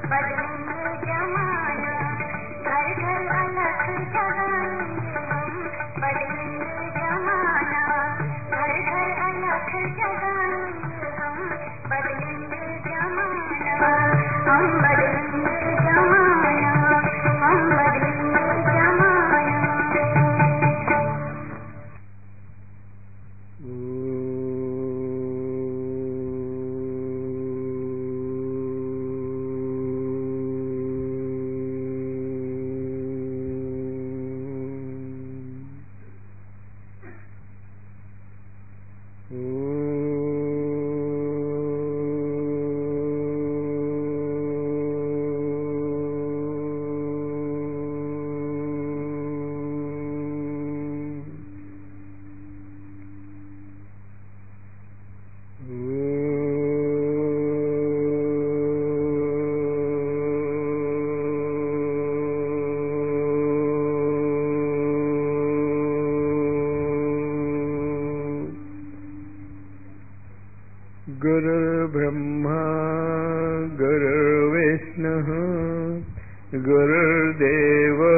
बदलेंगे जमाना घर घर अलग जगाएंगे हम बदलेंगे जमाना घर घर अलग जगाएंगे हम बदलेंगे जमाना हम बदलेंगे जमाना हम बदलेंगे जमाना गुरुर्ब्रह्मा गुरुर्विष्णुः गुरुर्देवो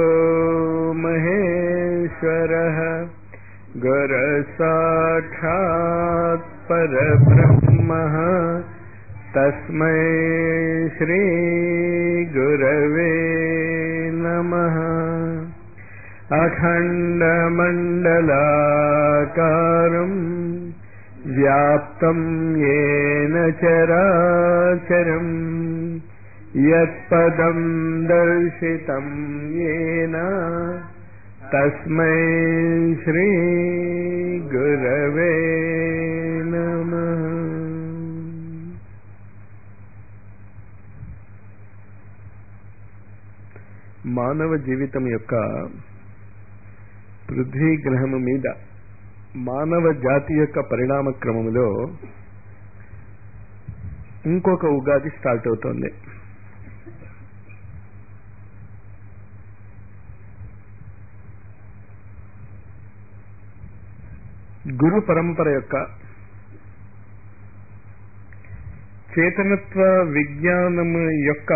महेश्वरः गुरसाक्षात् परब्रह्मः तस्मै श्रीगुरवे नमः अखण्डमण्डलाकारम् व्याप्तं येन चराचरम् यत्पदं दर्शितं येन तस्मै श्रीगुरवे नमः మానవ జీవితం యొక్క పృథ్వీ గ్రహము మీద మానవ జాతి యొక్క పరిణామ క్రమములో ఇంకొక ఉగాది స్టార్ట్ అవుతోంది గురు పరంపర యొక్క చేతనత్వ విజ్ఞానము యొక్క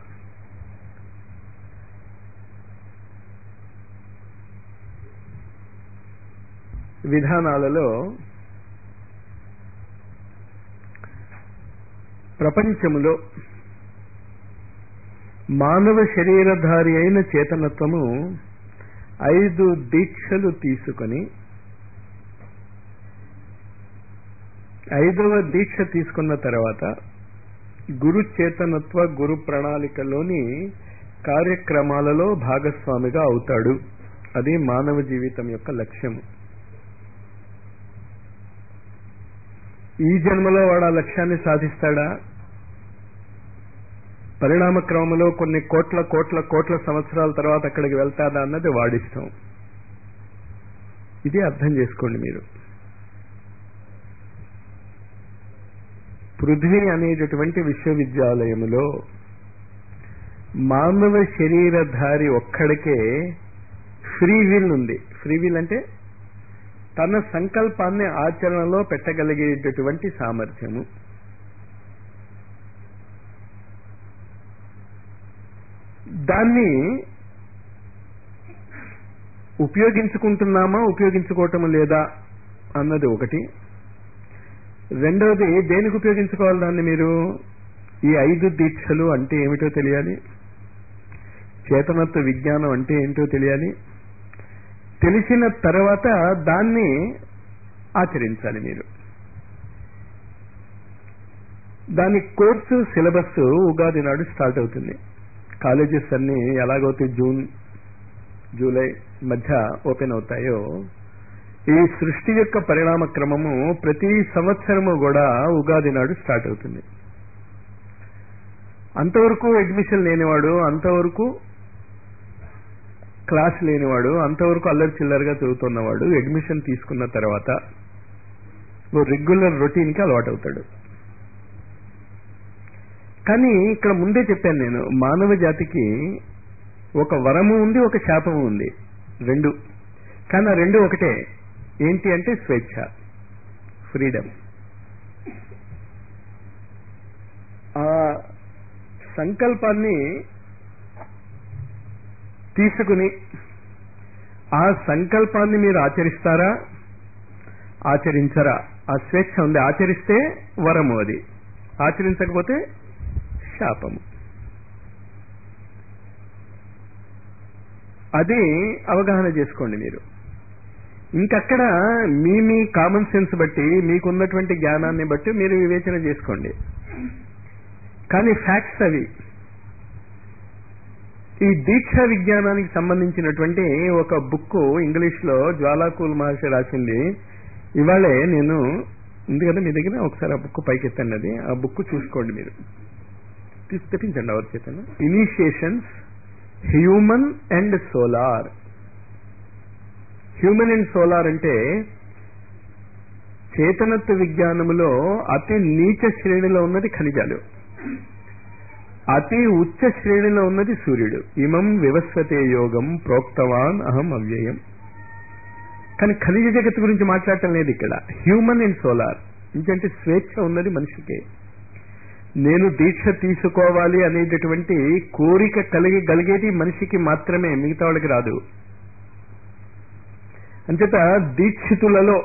విధానాలలో ప్రపంచములో మానవ శరీరధారి అయిన చేతనత్వము ఐదు దీక్షలు తీసుకొని ఐదవ దీక్ష తీసుకున్న తర్వాత గురు చేతనత్వ గురు ప్రణాళికలోని కార్యక్రమాలలో భాగస్వామిగా అవుతాడు అది మానవ జీవితం యొక్క లక్ష్యము ఈ జన్మలో వాడు ఆ లక్ష్యాన్ని సాధిస్తాడా పరిణామ క్రమంలో కొన్ని కోట్ల కోట్ల కోట్ల సంవత్సరాల తర్వాత అక్కడికి వెళ్తాడా అన్నది వాడిష్టం ఇది అర్థం చేసుకోండి మీరు పృథ్వీ అనేటటువంటి విశ్వవిద్యాలయములో మానవ శరీరధారి ఒక్కడికే ఫ్రీ విల్ ఉంది ఫ్రీ విల్ అంటే తన సంకల్పాన్ని ఆచరణలో పెట్టగలిగేటటువంటి సామర్థ్యము దాన్ని ఉపయోగించుకుంటున్నామా ఉపయోగించుకోవటం లేదా అన్నది ఒకటి రెండవది దేనికి ఉపయోగించుకోవాలి దాన్ని మీరు ఈ ఐదు దీక్షలు అంటే ఏమిటో తెలియాలి చేతనత్వ విజ్ఞానం అంటే ఏంటో తెలియాలి తెలిసిన తర్వాత దాన్ని ఆచరించాలి మీరు దాని కోర్సు సిలబస్ ఉగాది నాడు స్టార్ట్ అవుతుంది కాలేజెస్ అన్ని ఎలాగైతే జూన్ జూలై మధ్య ఓపెన్ అవుతాయో ఈ సృష్టి యొక్క పరిణామ క్రమము ప్రతి సంవత్సరము కూడా ఉగాది నాడు స్టార్ట్ అవుతుంది అంతవరకు అడ్మిషన్ లేనివాడు అంతవరకు క్లాస్ లేనివాడు అంతవరకు అల్లరి చిల్లరగా చదువుతున్నవాడు అడ్మిషన్ తీసుకున్న తర్వాత ఓ రెగ్యులర్ రొటీన్కి అలవాటు అవుతాడు కానీ ఇక్కడ ముందే చెప్పాను నేను మానవ జాతికి ఒక వరము ఉంది ఒక శాపము ఉంది రెండు కానీ ఆ రెండు ఒకటే ఏంటి అంటే స్వేచ్ఛ ఫ్రీడమ్ ఆ సంకల్పాన్ని తీసుకుని ఆ సంకల్పాన్ని మీరు ఆచరిస్తారా ఆచరించరా ఆ స్వేచ్ఛ ఉంది ఆచరిస్తే వరము అది ఆచరించకపోతే శాపము అది అవగాహన చేసుకోండి మీరు ఇంకక్కడ మీ మీ కామన్ సెన్స్ బట్టి మీకున్నటువంటి జ్ఞానాన్ని బట్టి మీరు వివేచన చేసుకోండి కానీ ఫ్యాక్ట్స్ అవి ఈ దీక్ష విజ్ఞానానికి సంబంధించినటువంటి ఒక బుక్ ఇంగ్లీష్ లో జ్వాలాకూల్ మహర్షి రాసింది ఇవాళే నేను ఉంది కదా మీ దగ్గర ఒకసారి ఆ బుక్ పైకెత్తండి అది ఆ బుక్ చూసుకోండి మీరు తీసి తెప్పించండి ఎవరి చేతను initiations human and solar human and solar అంటే చేతనత్వ విజ్ఞానములో అతి నీచ శ్రేణిలో ఉన్నది ఖనిజాలు అతి ఉచ్చ శ్రేణిలో ఉన్నది సూర్యుడు ఇమం వివస్వతే యోగం ప్రోక్తవాన్ అహం అవ్యయం కానీ ఖనిజ జగత్తు గురించి మాట్లాడటం లేదు ఇక్కడ హ్యూమన్ అండ్ సోలార్ ఎందుకంటే స్వేచ్ఛ ఉన్నది మనిషికే నేను దీక్ష తీసుకోవాలి అనేటటువంటి కోరిక కలిగి కలిగేది మనిషికి మాత్రమే మిగతా వాళ్ళకి రాదు అంచేత దీక్షితులలో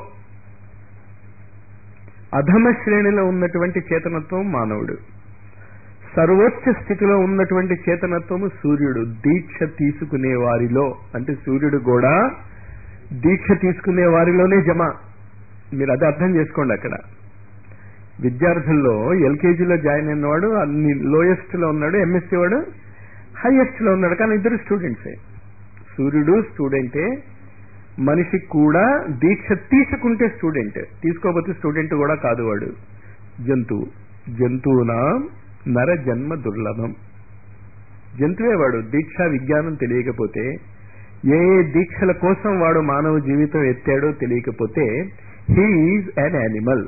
అధమ శ్రేణిలో ఉన్నటువంటి చేతనత్వం మానవుడు సర్వోచ్చ స్థితిలో ఉన్నటువంటి చేతనత్వము సూర్యుడు దీక్ష తీసుకునే వారిలో అంటే సూర్యుడు కూడా దీక్ష తీసుకునే వారిలోనే జమ మీరు అది అర్థం చేసుకోండి అక్కడ విద్యార్థుల్లో ఎల్కేజీలో జాయిన్ అయినవాడు అన్ని లోయెస్ట్ లో ఉన్నాడు ఎంఎస్సీ వాడు హైయెస్ట్ లో ఉన్నాడు కానీ ఇద్దరు స్టూడెంట్సే సూర్యుడు స్టూడెంటే మనిషి కూడా దీక్ష తీసుకుంటే స్టూడెంట్ తీసుకోకపోతే స్టూడెంట్ కూడా కాదు వాడు జంతువు జంతువునా నర జన్మ దుర్లభం జంతువే వాడు దీక్షా విజ్ఞానం తెలియకపోతే ఏ ఏ దీక్షల కోసం వాడు మానవ జీవితం ఎత్తాడో తెలియకపోతే హీఈస్ అన్ యానిమల్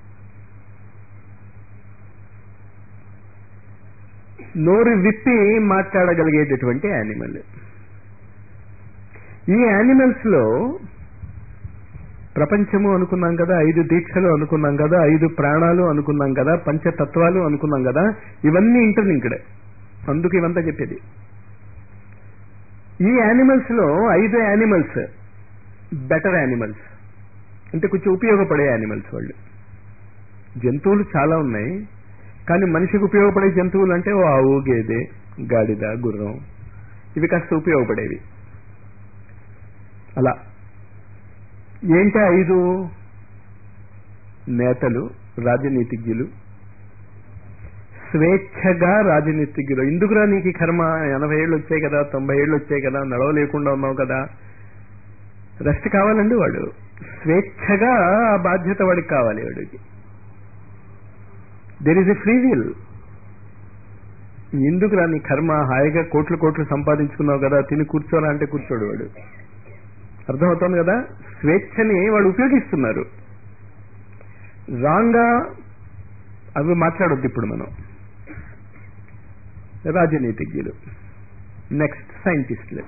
నోరు విప్పి మాట్లాడగలిగేటటువంటి యానిమల్ ఈ యానిమల్స్ లో ప్రపంచము అనుకున్నాం కదా ఐదు దీక్షలు అనుకున్నాం కదా ఐదు ప్రాణాలు అనుకున్నాం కదా పంచతత్వాలు అనుకున్నాం కదా ఇవన్నీ ఇంటర్లింక్డ్ అందుకు ఇవంతా చెప్పేది ఈ యానిమల్స్ లో ఐదు యానిమల్స్ బెటర్ యానిమల్స్ అంటే కొంచెం ఉపయోగపడే యానిమల్స్ వాళ్ళు జంతువులు చాలా ఉన్నాయి కానీ మనిషికి ఉపయోగపడే జంతువులు అంటే ఓ ఆవు గేదె గాడిద గుర్రం ఇవి కాస్త ఉపయోగపడేవి అలా ఏంటి ఐదు నేతలు రాజనీతిజ్ఞులు స్వేచ్ఛగా రాజనీతిజ్ఞులు ఎందుకురా నీకు ఈ కర్మ ఎనభై ఏళ్ళు వచ్చాయి కదా తొంభై ఏళ్ళు వచ్చాయి కదా నడవలేకుండా ఉన్నావు కదా రెస్ట్ కావాలండి వాడు స్వేచ్ఛగా ఆ బాధ్యత వాడికి కావాలి వాడికి there is a free will ఎందుకురా నీ కర్మ హాయిగా కోట్లు కోట్లు సంపాదించుకున్నావు కదా తిని కూర్చోరా అంటే కూర్చోడు వాడు అర్థమవుతోంది కదా స్వేచ్ఛని వాడు ఉపయోగిస్తున్నారు రాంగా అవి మాట్లాడొద్దు ఇప్పుడు మనం రాజనీతిజ్ఞులు నెక్స్ట్ సైంటిస్టులు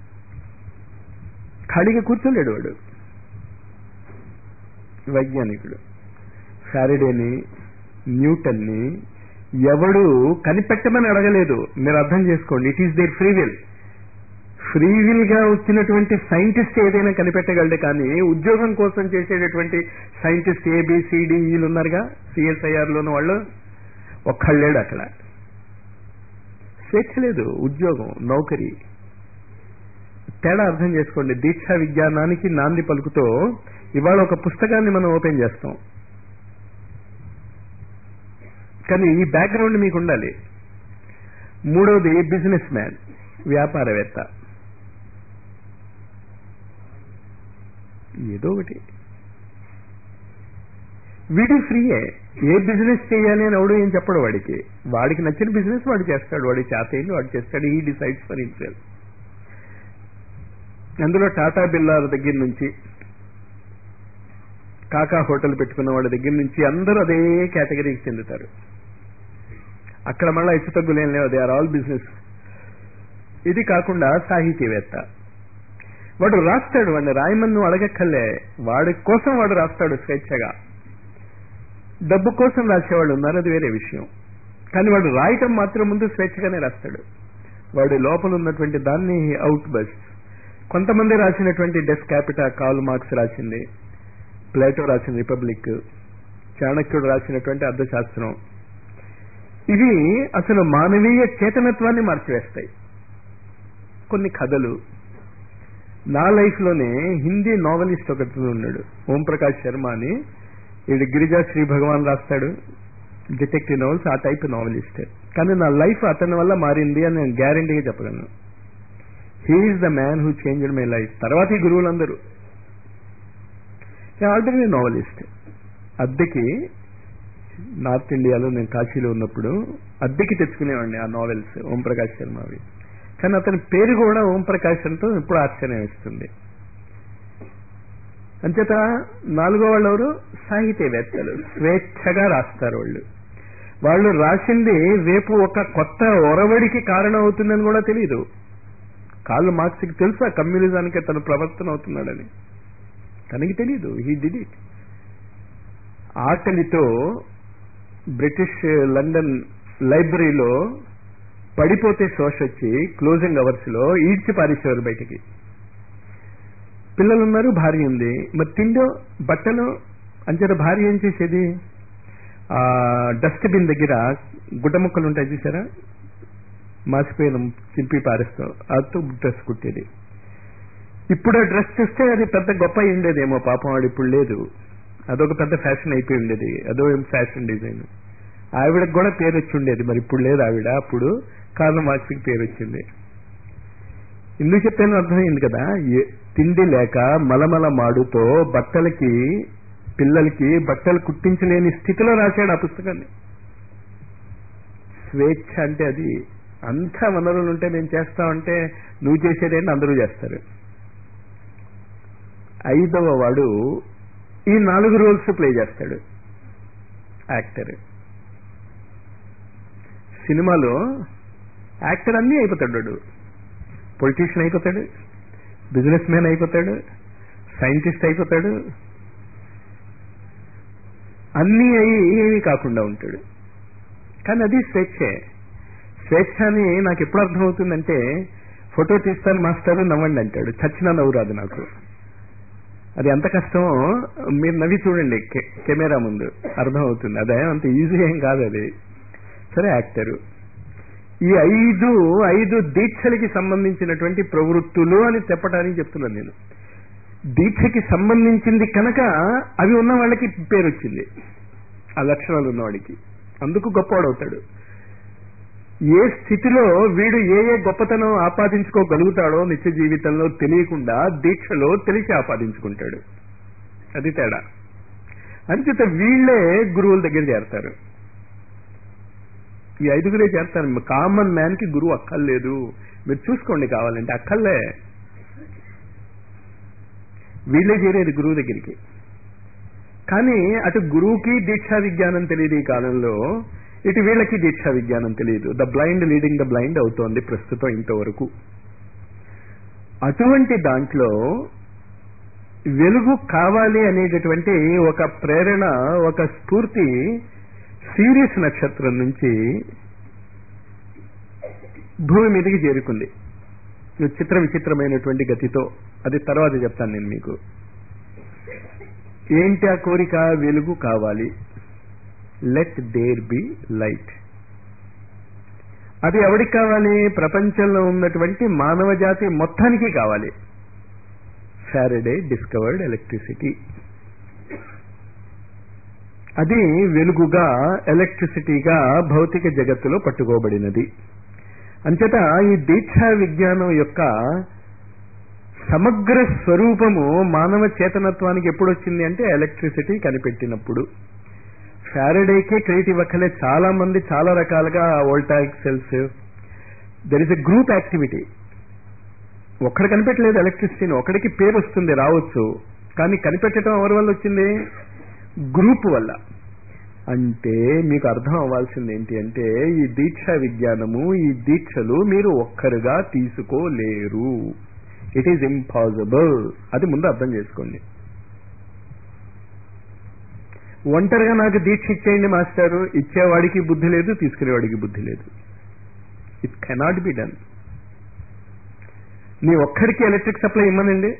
ఖాళీగా కూర్చోలేడు వాడు వైజ్ఞానికుడు ఫ్యారిడేని న్యూటన్ని ఎవడు కనిపెట్టమని అడగలేదు మీరు అర్థం చేసుకోండి it is there free will free will గా వచ్చినటువంటి సైంటిస్ట్ ఏదైనా కనిపెట్టగలడు కానీ ఉద్యోగం కోసం చేసేటటువంటి సైంటిస్ట్ ఏబిసిడిఈలు ఉన్నారుగా సిఎస్ఐఆర్ లోని వాళ్ళు ఒక్కళ్ళేడు అక్కడ స్వేచ్ఛ లేదు ఉద్యోగం నౌకరీ తేడా అర్థం చేసుకోండి దీక్షా విజ్ఞానానికి నాంది పలుకుతో ఇవాళ ఒక పుస్తకాన్ని మనం ఓపెన్ చేస్తాం కానీ ఈ బ్యాక్గ్రౌండ్ మీకు ఉండాలి మూడవది బిజినెస్ మ్యాన్ వ్యాపారవేత్త ఏదో ఒకటి వీడి ఫ్రీయే ఏ బిజినెస్ చేయాలి అని ఎవడు ఏం చెప్పడు వాడికి వాడికి నచ్చిన బిజినెస్ వాడు చేస్తాడు వాడి చేతయ్యలు వాడు చేస్తాడు ఈ డిసైడ్స్ ఫర్ హిమ్సెల్ఫ్ అందులో టాటా బిల్లాల దగ్గర నుంచి కాకా హోటల్ పెట్టుకున్న వాళ్ళ దగ్గర నుంచి అందరూ అదే కేటగిరీకి చెందుతారు అక్కడ మళ్ళీ ఇచ్చు తగ్గులేం లేవు దే ఆర్ ఆల్ బిజినెస్ ఇది కాకుండా సాహితీవేత్త వాడు రాస్తాడు వాడిని రాయమని నువ్వు అడగక్కర్లే వాడి కోసం వాడు రాస్తాడు స్వేచ్ఛగా డబ్బు కోసం రాసేవాళ్ళు ఉన్నారు అది వేరే విషయం కానీ వాడు రాయటం మాత్రం ముందు స్వేచ్ఛగానే రాస్తాడు వాడి లోపల ఉన్నటువంటి దాన్ని అవుట్ బస్ కొంతమంది రాసినటువంటి డెస్ క్యాపిటా కాల్ మార్క్స్ రాసింది ప్లేటో రాసిన రిపబ్లిక్ చాణక్యుడు రాసినటువంటి అర్థశాస్త్రం ఇవి అసలు మానవీయ చేతనత్వాన్ని మార్చివేస్తాయి కొన్ని కథలు నా లైఫ్ లోనే హిందీ నావలిస్ట్ ఒకటి ఉన్నాడు ఓం ప్రకాష్ శర్మ అని ఇది గిరిజా శ్రీ భగవాన్ రాస్తాడు డిటెక్టివ్ నవల్స్ ఆ టైప్ నావలిస్ట్ కానీ నా లైఫ్ అతని వల్ల మారింది అని నేను గ్యారంటీగా చెప్పగలను he is the man who change my life తర్వాత ఈ గురువులందరూ ఆల్రెడీ నావలిస్ట్ అద్దెకి నార్త్ ఇండియాలో నేను కాశీలో ఉన్నప్పుడు అద్దెకి తెచ్చుకునేవాడిని ఆ నావెల్స్ ఓం ప్రకాష్ శర్మవి కానీ అతని పేరు కూడా ఓం ప్రకాష్ అంటూ ఇప్పుడు ఆశ్చర్యం ఇస్తుంది అంచేత నాలుగో వాళ్ళు ఎవరు సాహితీవేత్తలు స్వేచ్ఛగా రాస్తారు వాళ్ళు వాళ్ళు రాసింది రేపు ఒక కొత్త ఒరవడికి కారణం అవుతుందని కూడా తెలియదు కాళ్ళు మార్క్స్కి తెలుసా కమ్యూనిజానికి తను ప్రవర్తన అవుతున్నాడని తనకి తెలియదు హీ డిడ్ ఇట్ ఆకలితో బ్రిటిష్ లండన్ లైబ్రరీలో పడిపోతే శోష వచ్చి క్లోజింగ్ అవర్స్ లో ఈడ్చి పారేసేవారు బయటికి పిల్లలు ఉన్నారు భార్య ఉంది మరి తిండో బట్టలు అంచేత భార్య ఏం చేసేది ఆ డస్ట్బిన్ దగ్గర గుడ్డ ముక్కలు ఉంటాయి చూసారా మాసిపోయిన చింపి పారేస్తాం అతో డ్రెస్ కుట్టేది ఇప్పుడు ఆ డ్రెస్ చూస్తే అది పెద్ద గొప్ప అయి ఉండేదేమో పాపం వాడు ఇప్పుడు లేదు అదొక పెద్ద ఫ్యాషన్ అయిపోయి ఉండేది అదో ఫ్యాషన్ డిజైన్ ఆవిడకి కూడా పేరు వచ్చి ఉండేది మరి ఇప్పుడు లేదు ఆవిడ అప్పుడు కార్ల మార్క్స్కి పేరు వచ్చింది ఎందుకు చెప్పాను అర్థమైంది కదా ఏ- తిండి లేక మలమల మాడుతో బట్టలకి పిల్లలకి బట్టలు కుట్టించలేని స్థితిలో రాశాడు ఆ పుస్తకాన్ని స్వేచ్ఛ అంటే అది అంతా వనరులు ఉంటే నేను చేస్తామంటే నువ్వు చేసేదేంటి అందరూ చేస్తారు ఐదవ వాడు ఈ నాలుగు రోల్స్ ప్లే చేస్తాడు యాక్టర్ సినిమాలో యాక్టర్ అన్నీ అయిపోతాడు వాడు పొలిటీషియన్ అయిపోతాడు బిజినెస్ మ్యాన్ అయిపోతాడు సైంటిస్ట్ అయిపోతాడు అన్నీ అయి ఏమీ కాకుండా ఉంటాడు కానీ అది స్వేచ్ఛే స్వేచ్ఛ అని నాకు ఎప్పుడు అర్థమవుతుందంటే ఫోటో తీస్తాను మాస్టర్ నవ్వండి అంటాడు చచ్చినా నవ్వు రాదు నాకు అది ఎంత కష్టమో మీరు నవ్వి చూడండి కె- కెమెరా ముందు అర్థమవుతుంది అదే అంత ఈజీ ఏం కాదు అది సరే యాక్టరు ఈ ఐదు ఐదు దీక్షలకి సంబంధించినటువంటి ప్రవృత్తులు అని చెప్పడానికి చెప్తున్నాను నేను దీక్షకి సంబంధించింది కనుక అవి ఉన్న వాళ్ళకి పేరు వచ్చింది ఆ లక్షణాలు ఉన్నవాడికి అందుకు గొప్పవాడవుతాడు ఏ స్థితిలో వీడు ఏ ఏ గొప్పతనం ఆపాదించుకోగలుగుతాడో నిత్య జీవితంలో తెలియకుండా దీక్షలో తెలిసి ఆపాదించుకుంటాడు అది తేడా అంచేత వీళ్ళే గురువుల దగ్గర చేరతారు ఈ ఐదుగురే చేస్తారు కామన్ మ్యాన్ కి గురువు అక్కర్లేదు మీరు చూసుకోండి కావాలంటే అక్కర్లే వీళ్ళే చేరేది గురువు దగ్గరికి కానీ అటు గురువుకి దీక్షా విజ్ఞానం తెలియదు ఈ కాలంలో ఇటు వీళ్ళకి దీక్షా విజ్ఞానం తెలియదు the blind leading the blind అవుతోంది ప్రస్తుతం ఇంతవరకు అటువంటి దాంట్లో వెలుగు కావాలి అనేటటువంటి ఒక ప్రేరణ ఒక స్ఫూర్తి సీరియస్ నక్షత్రం నుంచి భూమి మీదకి చేరుకుంది చిత్ర విచిత్రమైనటువంటి గతితో అది తర్వాత చెప్తాను నేను మీకు ఏంటి ఆ కోరిక వెలుగు కావాలి లెట్ దేర్ బి లైట్ అది ఎవరికి కావాలి ప్రపంచంలో ఉన్నటువంటి మానవ జాతి మొత్తానికి కావాలి ఫారడే డిస్కవర్డ్ ఎలక్ట్రిసిటీ అది వెలుగుగా ఎలక్ట్రిసిటీగా భౌతిక జగత్తులో పట్టుకోబడినది అంచేత ఈ దీక్షా విజ్ఞానం యొక్క సమగ్ర స్వరూపము మానవ చేతనత్వానికి ఎప్పుడు వచ్చింది అంటే ఎలక్ట్రిసిటీ కనిపెట్టినప్పుడు ఫారడేకే క్రెడిట్ ఇవ్వక్కలే చాలా మంది చాలా రకాలుగా voltaic cells there is a group activity ఒక్కడు కనిపెట్టలేదు ఎలక్ట్రిసిటీని ఒకడికి పేరు వస్తుంది రావచ్చు కానీ కనిపెట్టడం ఎవరి వల్ల వచ్చింది గ్రూప్ వల్ల అంటే మీకు అర్థం అవ్వాల్సింది ఏంటి అంటే ఈ దీక్షా విజ్ఞానము ఈ దీక్షలు మీరు ఒక్కరుగా తీసుకోలేరు ఇట్ ఈజ్ ఇంపాసిబుల్ అది ముందు అర్థం చేసుకోండి ఒంటరిగా నాకు దీక్ష ఇచ్చేయండి మాస్టారు ఇచ్చేవాడికి బుద్ధి లేదు తీసుకునేవాడికి బుద్ధి లేదు ఇట్ కెనాట్ బి డన్ నీ ఒక్కడికి ఎలక్ట్రిక్ సప్లై ఇమ్మనండి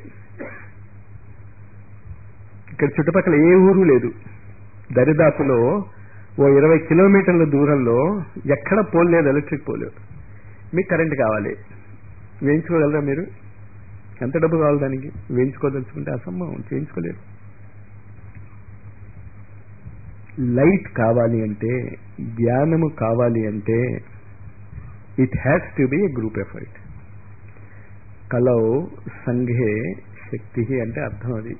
ఇక్కడ చుట్టుపక్కల ఏ ఊరు లేదు దరిదాపులో ఓ ఇరవై కిలోమీటర్ల దూరంలో ఎక్కడ పోల్ లేదు ఎలక్ట్రిక్ పోల్ మీకు కరెంట్ కావాలి వేయించుకోగలరా మీరు ఎంత డబ్బు కావాలి దానికి వేయించుకోదలుచుకుంటే అసంభవం చేయించుకోలేరు లైట్ కావాలి అంటే జ్ఞానము కావాలి అంటే it has to be a group effort కలౌ సంఘే శక్తి అంటే అర్థం అది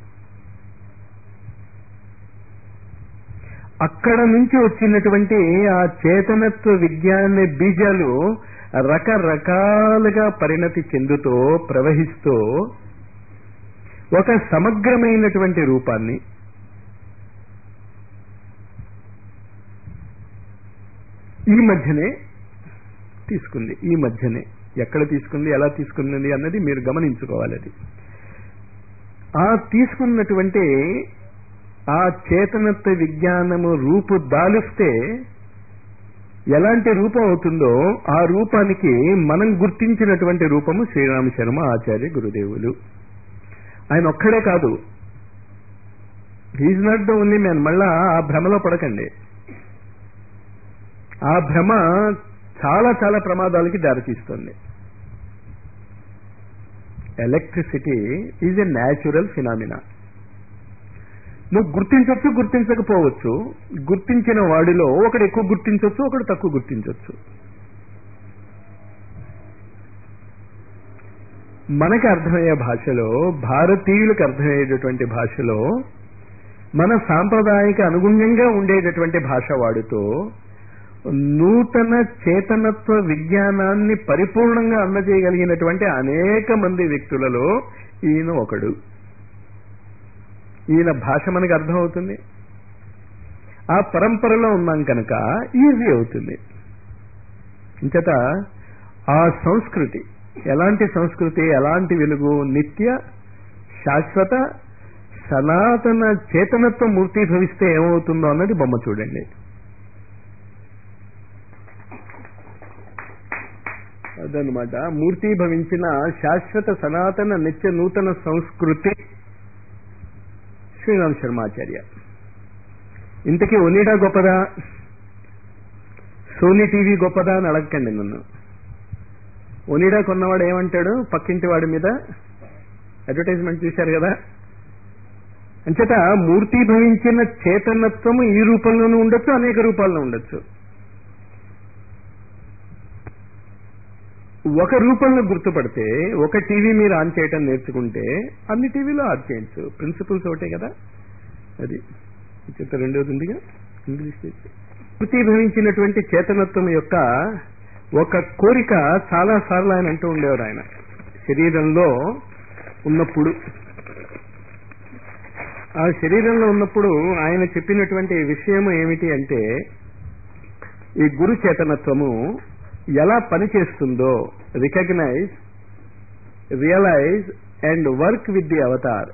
అక్కడ నుంచి వచ్చినటువంటి ఆ చేతనత్వ విజ్ఞాన బీజాలు రకరకాలుగా పరిణతి చెందుతూ ప్రవహిస్తూ ఒక సమగ్రమైనటువంటి రూపాన్ని ఈ మధ్యనే తీసుకుంది ఈ మధ్యనే ఎక్కడ తీసుకుంది ఎలా తీసుకున్నది అన్నది మీరు గమనించుకోవాలి అది ఆ తీసుకున్నటువంటి ఆ చేతనత్వ విజ్ఞానము రూపు దాలిస్తే ఎలాంటి రూపం అవుతుందో ఆ రూపానికి మనం గుర్తించినటువంటి రూపము శ్రీరామ శర్మ ఆచార్య గురుదేవులు ఆయన ఒక్కడే కాదు he's not the only man మళ్ళా ఆ భ్రమలో పడకండి ఆ భ్రమ చాలా చాలా ప్రమాదాలకి దారితీస్తుంది electricity is a natural phenomena నువ్వు గుర్తించవచ్చు గుర్తించకపోవచ్చు గుర్తించిన వాడిలో ఒకడు ఎక్కువ గుర్తించవచ్చు ఒకడు తక్కువ గుర్తించవచ్చు మనకి అర్థమయ్యే భాషలో భారతీయులకు అర్థమయ్యేటటువంటి భాషలో మన సాంప్రదాయక అనుగుణ్యంగా ఉండేటటువంటి భాష వాడుతూ నూతన చేతనత్వ విజ్ఞానాన్ని పరిపూర్ణంగా అందజేయగలిగినటువంటి అనేక మంది వ్యక్తులలో ఈయన ఒకడు ఈయన భాష మనకు అర్థమవుతుంది ఆ పరంపరలో ఉన్నాం కనుక ఈజీ అవుతుంది ఇంచేత ఆ సంస్కృతి ఎలాంటి సంస్కృతి ఎలాంటి వెలుగు నిత్య శాశ్వత సనాతన చేతనత్వ మూర్తి భవిస్తే ఏమవుతుందో అన్నది బొమ్మ చూడండి అదనమాట మూర్తి భవించిన శాశ్వత సనాతన నిత్య నూతన సంస్కృతి శ్రీరామ్ శర్మాచార్య ఇంతకీ ఒనిడా గొప్పదా సోనీ టీవీ గొప్పదా అని అడగకండి నన్ను ఒనిడా కొన్నవాడు ఏమంటాడు పక్కింటి వాడి మీద అడ్వర్టైజ్మెంట్ చూశారు కదా అంచేత మూర్తి భవించిన చేతనత్వము ఈ రూపంలోనూ ఉండొచ్చు అనేక రూపాల్లో ఉండొచ్చు ఒక రూపంలో గుర్తుపడితే ఒక టీవీ మీరు ఆన్ చేయటం నేర్చుకుంటే అన్ని టీవీలో ఆన్ చేయొచ్చు ప్రిన్సిపల్స్ ఒకటే కదా అది చెత్త రెండోది ఉందిగా ఇంగ్లీష్ భవించినటువంటి చేతనత్వం యొక్క ఒక కోరిక చాలా సార్లు ఆయన అంటూ ఉండేవారు ఆయన శరీరంలో ఉన్నప్పుడు ఆ శరీరంలో ఉన్నప్పుడు ఆయన చెప్పినటువంటి విషయం ఏమిటి అంటే ఈ గురు చేతనత్వము ఎలా పనిచేస్తుందో recognise realise and work with the avatar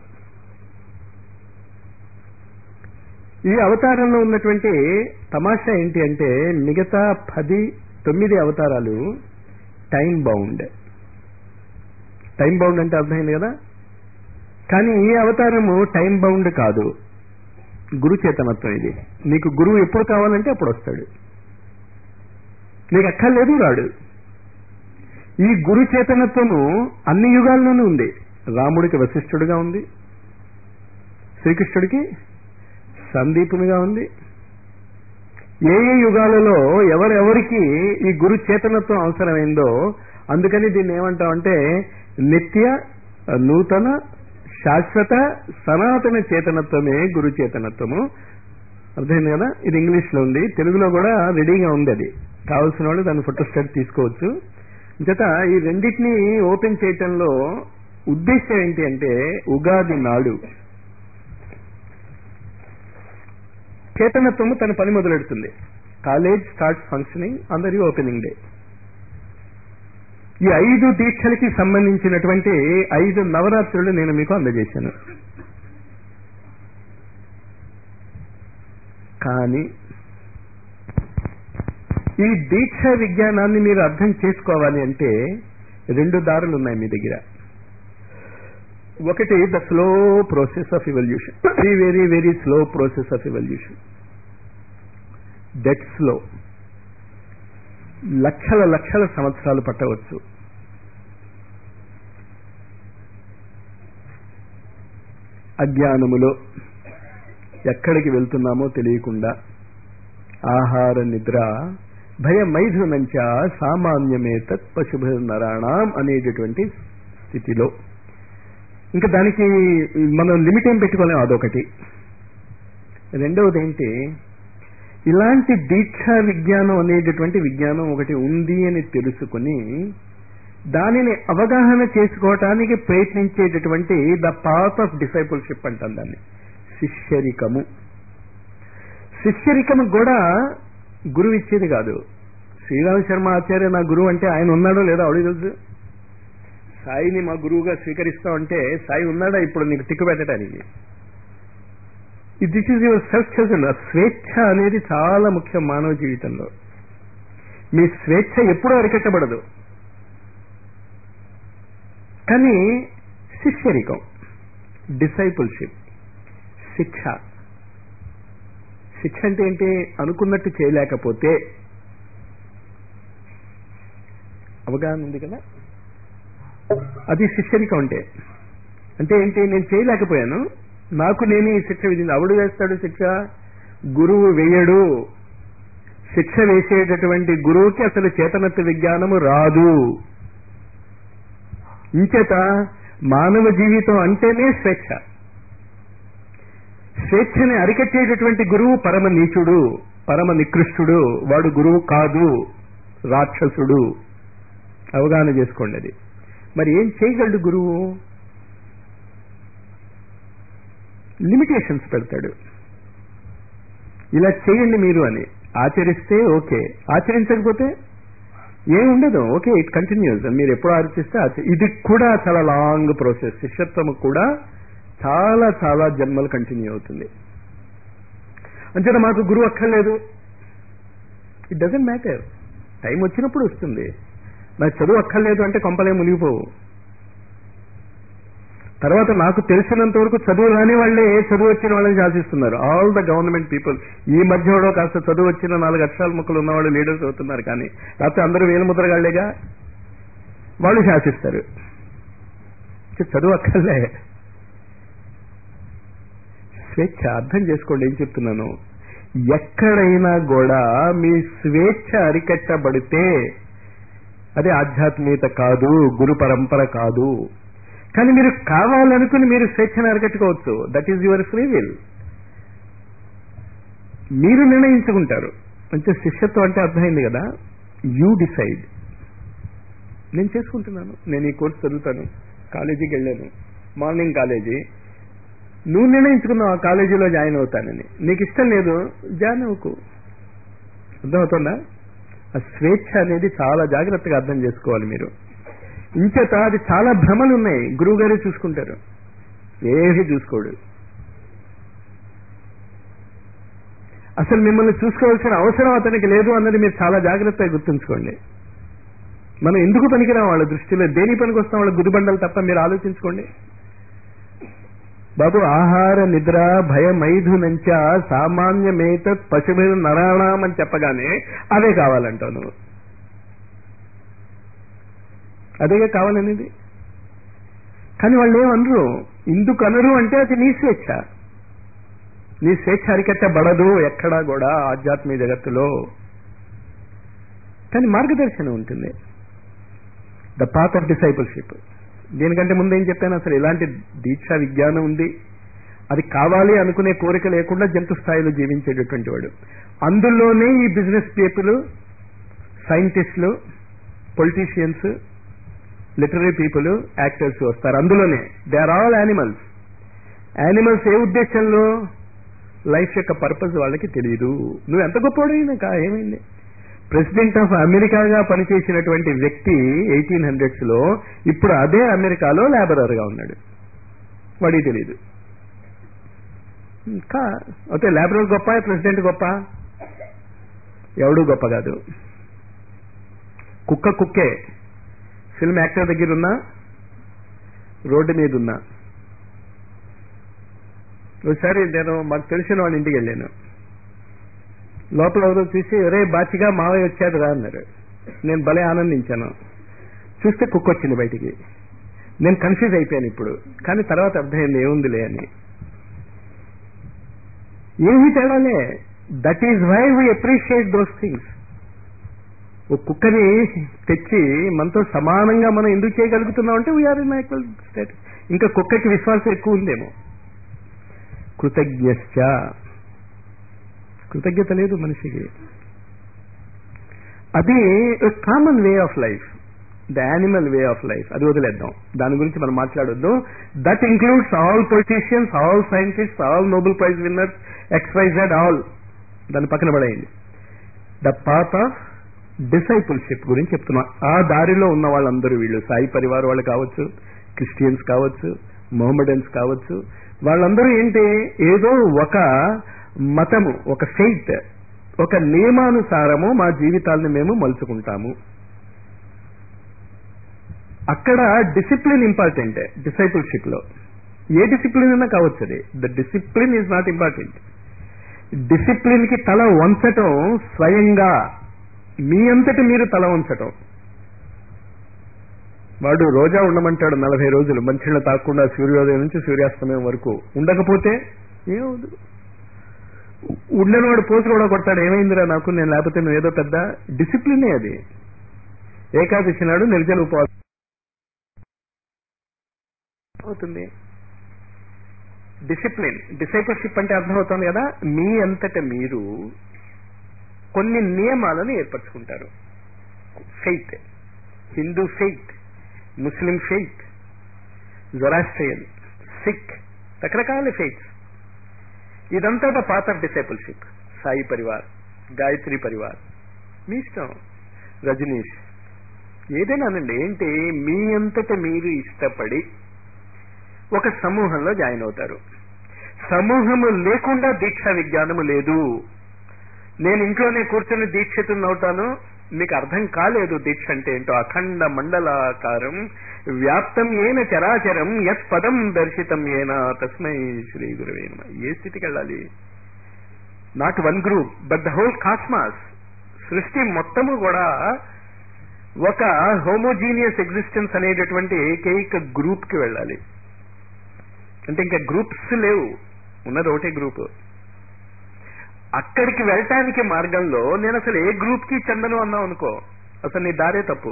ఈ అవతారంలో ఉన్నటువంటి తమాషా ఏంటి అంటే మిగతా పది తొమ్మిది అవతారాలు టైం బౌండ్ టైం బౌండ్ అంటే అర్థమైంది కదా కానీ ఈ అవతారము టైం బౌండ్ కాదు గురు చేతనత్వం ఇది నీకు గురువు ఎప్పుడు కావాలంటే అప్పుడు వస్తాడు నీకు అక్కర్లేదు రాడు ఈ గురు చేతనత్వము అన్ని యుగాల్లోనూ ఉంది రాముడికి వశిష్ఠుడిగా ఉంది శ్రీకృష్ణుడికి సందీపునిగా ఉంది ఏ ఏ యుగాలలో ఎవరెవరికి ఈ గురు చేతనత్వం అవసరమైందో అందుకని దీన్ని ఏమంటామంటే నిత్య నూతన శాశ్వత సనాతన చేతనత్వమే గురు చేతనత్వము అర్థమైంది కదా ఇది ఇంగ్లీష్ లో ఉంది తెలుగులో కూడా రెడీగా ఉంది అది కావాల్సిన వాళ్ళు దాన్ని ఫోటో స్టాట్ తీసుకోవచ్చు జత ఈ రెండింటినీ ఓపెన్ చేయటంలో ఉద్దేశం ఏంటి అంటే ఉగాది నాడు చేతనత్వము తన పని మొదలెడుతుంది college starts functioning on the reopening day ఈ ఐదు దీక్షలకి సంబంధించినటువంటి ఐదు నవరాత్రులు నేను మీకు అందజేశాను కానీ ఈ దీక్ష విజ్ఞానాన్ని మీరు అర్థం చేసుకోవాలి అంటే రెండు దారులు ఉన్నాయి మీ దగ్గర ఒకటి the slow process of evolution very very very slow process of evolution that slow లక్షల లక్షల సంవత్సరాలు పట్టవచ్చు అజ్ఞానములో ఎక్కడికి వెళ్తున్నామో తెలియకుండా ఆహార నిద్ర భయ మైథునంచ సామాన్యమే తత్ పశుభ నరాణం అనేటటువంటి స్థితిలో ఇంకా దానికి మనం లిమిట్ ఏం పెట్టుకోలేం అదొకటి రెండవది ఏంటి ఇలాంటి దీక్షా విజ్ఞానం అనేటటువంటి విజ్ఞానం ఒకటి ఉంది అని తెలుసుకుని దానిని అవగాహన చేసుకోవటానికి ప్రయత్నించేటటువంటి ద పాత్ ఆఫ్ డిసైపుల్షిప్ అంటాం దాన్ని శిష్యరికము శిష్యరికము కూడా గురువు ఇచ్చేది కాదు శ్రీరామ శర్మ ఆచార్య నా గురువు అంటే ఆయన ఉన్నాడో లేదో అడిగి తెలుసు సాయిని మా గురువుగా స్వీకరిస్తామంటే సాయి ఉన్నాడా ఇప్పుడు నీకు టిక్కు పెట్టడానికి this is your self chosen స్వేచ్ఛ అనేది చాలా ముఖ్యం మానవ జీవితంలో మీ స్వేచ్ఛ ఎప్పుడూ అరికట్టబడదు కానీ శిష్యరికం డిసైపుల్షిప్ శిక్ష శిక్ష అంటే ఏంటి అనుకున్నట్టు చేయలేకపోతే అవగాహన ఉంది కదా అది శిష్యరికం అంటే అంటే ఏంటి నేను చేయలేకపోయాను నాకు నేను ఈ శిక్ష విధింది అవడు వేస్తాడు శిక్ష గురువు వేయడు శిక్ష వేసేటటువంటి గురువుకి అసలు చేతనత్వ విజ్ఞానము రాదు ఇంచేత మానవ జీవితం అంటేనే స్వేచ్ఛ స్వేచ్ఛని అరికట్టేటటువంటి గురువు పరమ నీచుడు పరమ నికృష్టుడు వాడు గురువు కాదు రాక్షసుడు అవగాహన చేసుకోండి అది మరి ఏం చేయగలడు గురువు లిమిటేషన్స్ పెడతాడు ఇలా చేయండి మీరు అని ఆచరిస్తే ఓకే ఆచరించకపోతే ఏం ఉండదు ఓకే ఇట్ కంటిన్యూస్ మీరు ఎప్పుడు ఆలోచిస్తే ఆచ- ఇది కూడా చాలా లాంగ్ ప్రాసెస్ శిష్యత్వము కూడా చాలా చాలా జన్మలు కంటిన్యూ అవుతుంది అంతేనా మాకు గురువు అక్కర్లేదు ఇట్ డజంట్ మ్యాటర్ టైం వచ్చినప్పుడు వస్తుంది నాకు చదువు అక్కర్లేదు అంటే కొంపలే మునిగిపోవు తర్వాత నాకు తెలిసినంత వరకు చదువు రాని వాళ్ళే చదువు వచ్చిన వాళ్ళని శాసిస్తున్నారు ఆల్ ద గవర్నమెంట్ పీపుల్ ఈ మధ్య కూడా కాస్త చదువు వచ్చిన నాలుగు అక్షరాల ముక్కలు ఉన్నవాళ్ళు లీడర్స్ అవుతున్నారు కానీ లేకపోతే అందరూ వేలు ముద్రగాళ్లేగా వాళ్ళు శాసిస్తారు చ- చదువు అక్కర్లే స్వేచ్ఛ అర్థం చేసుకోండి ఏం చెప్తున్నాను ఎక్కడైనా కూడా మీ స్వేచ్ఛ అరికట్టబడితే అది ఆధ్యాత్మికత కాదు గురు పరంపర కాదు కానీ మీరు కావాలనుకుని మీరు స్వేచ్ఛను అరికట్టుకోవచ్చు that is your free will మీరు నిర్ణయించుకుంటారు అంటే శిష్యత్వం అంటే అర్థమైంది కదా యూ డిసైడ్ నేను చేసుకుంటున్నాను నేను ఈ కోర్సు చదువుతాను కాలేజీకి వెళ్ళాను మార్నింగ్ కాలేజీ నువ్వు నిర్ణయించుకున్నావు ఆ కాలేజీలో జాయిన్ అవుతానని నీకు ఇష్టం లేదు జాయిన్ అవ్వకు అర్థమవుతుందా ఆ స్వేచ్ఛ అనేది చాలా జాగ్రత్తగా అర్థం చేసుకోవాలి మీరు ఇంచేత అది చాలా భ్రమలు ఉన్నాయి గురువు గారే చూసుకుంటారు ఏమీ చూసుకోడు అసలు మిమ్మల్ని చూసుకోవాల్సిన అవసరం అతనికి లేదు అన్నది మీరు చాలా జాగ్రత్తగా గుర్తుంచుకోండి మనం ఎందుకు పనికిరాం వాళ్ళ దృష్టిలో దేని పనికి వస్తాం వాళ్ళ గుదిబండలు తప్ప మీరు ఆలోచించుకోండి బాబు ఆహార నిద్ర భయమైధునంచ సామాన్యమేత పశుభి నరాణం అని చెప్పగానే అవే కావాలంటావు నువ్వు అదేగా కావాలనేది కానీ వాళ్ళు ఏమనరు ఎందుకు అనరు అంటే అది నీ స్వేచ్ఛ నీ స్వేచ్ఛ అరికట్టబడదు ఎక్కడా కూడా ఆధ్యాత్మిక జగత్తులో కానీ మార్గదర్శనం ఉంటుంది ద పాత్ ఆఫ్ డిసైపుల్షిప్ దీనికంటే ముందు ఏం చెప్పాను అసలు ఇలాంటి దీక్షా విజ్ఞానం ఉంది అది కావాలి అనుకునే కోరిక లేకుండా జంతు స్థాయిలో జీవించేటటువంటి వాడు అందులోనే ఈ బిజినెస్ పీపుల్ సైంటిస్టులు పొలిటీషియన్స్ లిటరీ పీపుల్ యాక్టర్స్ వస్తారు అందులోనే they are all animals animals ఏ ఉద్దేశంలో లైఫ్ యొక్క పర్పస్ వాళ్ళకి తెలియదు నువ్వు ఎంత గొప్పవాడైనా ఏమైంది ప్రెసిడెంట్ ఆఫ్ అమెరికాగా పనిచేసినటువంటి వ్యక్తి ఎయిటీన్ హండ్రెడ్స్ లో ఇప్పుడు అదే అమెరికాలో లేబరర్ గా ఉన్నాడు వాడికి తెలియదు ఇంకా అయితే లేబరల్ గొప్ప ప్రెసిడెంట్ గొప్ప ఎవడు గొప్ప కాదు కుక్క కుక్కే ఫిల్మ్ యాక్టర్ దగ్గర ఉన్నా రోడ్డు మీద ఉన్నా ఒకసారి నేను మాకు తెలిసిన వాళ్ళ ఇంటికి వెళ్ళాను లోపల ఎవరో చూసి ఒరే బాచిగా మావయ్య వచ్చాడు రా అన్నారు నేను భలే ఆనందించాను చూస్తే కుక్క వచ్చింది బయటికి నేను కన్ఫ్యూజ్ అయిపోయాను ఇప్పుడు కానీ తర్వాత అర్థమైంది ఏముందిలే అని ఏమీ తేడాలే that is why we appreciate those things ఓ కుక్కని తెచ్చి మనతో సమానంగా మనం ఎందుకు చేయగలుగుతున్నాం అంటే వీఆర్ ఇన్ ఈక్వల్ స్టేట్ ఇంకా కుక్కకి విశ్వాసం ఎక్కువ ఉందేమో కృతజ్ఞశ్చ కృతజ్ఞత లేదు మనిషికి అది common way of life the animal way of life అది వదిలేద్దాం దాని గురించి మనం మాట్లాడొద్దు that includes all politicians all scientist all Nobel prize winners XYZ all దాన్ని పక్కన పడేయండి ద పాత్ ఆఫ్ డిసైపుల్షిప్ గురించి చెప్తున్నా ఆ దారిలో ఉన్న వాళ్ళందరూ వీళ్ళు సాయి పరివార్ వాళ్ళు కావచ్చు క్రిస్టియన్స్ కావచ్చు మొహమ్మడన్స్ కావచ్చు వాళ్ళందరూ ఏంటి ఏదో ఒక మతము ఒక ఫెయిత్ ఒక నియమానుసారము మా జీవితాలను మేము మలుచుకుంటాము అక్కడ డిసిప్లిన్ ఇంపార్టెంట్ డిసైపుల్షిప్ లో ఏ డిసిప్లిన్ అయినా కావచ్చు అది the discipline is not important discipline కి తల వంచటం స్వయంగా మీ అంతటి మీరు తల వంచటం వాడు రోజా ఉండమంటాడు నలభై రోజులు మంచిళ్ళ తాకుండా సూర్యోదయం నుంచి సూర్యాస్తమయం వరకు ఉండకపోతే ఏమవుదు ఉండని వాడు పోసు కూడా కొడతాడు ఏమైందిరా నాకు నేను లేకపోతే నువ్వు ఏదో పెద్ద డిసిప్లినే అది ఏకాదశి నాడు నిర్జల ఉపవాసం అవుతుంది డిసిప్లిన్ డిసైపర్షిప్ అంటే అర్థమవుతుంది కదా మీ అంతట మీరు కొన్ని నియమాలను ఏర్పరచుకుంటారు faith Hindu faith Muslim faith Zoroastrian Sikh రకరకాల ఫెయిత్స్ ఇదంతా the path of discipleship Sai Parivar Gayatri Parivar మీ ఇష్టం రజనీష్ ఏదైనా అనండి ఏంటి మీ అంతట మీరు ఇష్టపడి ఒక సమూహంలో జాయిన్ అవుతారు సమూహము లేకుండా దీక్షా విజ్ఞానము లేదు నేను ఇంట్లోనే కూర్చొని దీక్షితుని అవుతాను మీకు అర్థం కాలేదు దీక్ష అంటే ఏంటో అఖండ మండలాకారం వ్యాప్తం ఏన చరాచరం యత్ పదం దర్శితం ఏన తస్మై శ్రీ గురువే నమః. ఏ స్థితికి వెళ్ళాలి not one group but the whole cosmos సృష్టి మొత్తము కూడా ఒక హోమోజీనియస్ ఎగ్జిస్టెన్స్ అనేటటువంటి ఏకైక గ్రూప్ కి వెళ్ళాలి అంటే ఇంకా గ్రూప్స్ లేవు ఉన్నది ఒకటే గ్రూప్ అక్కడికి వెళ్ళటానికి మార్గంలో నేను అసలు ఏ గ్రూప్ కి చెందను అన్నావు అనుకో అసలు నీ దారే తప్పు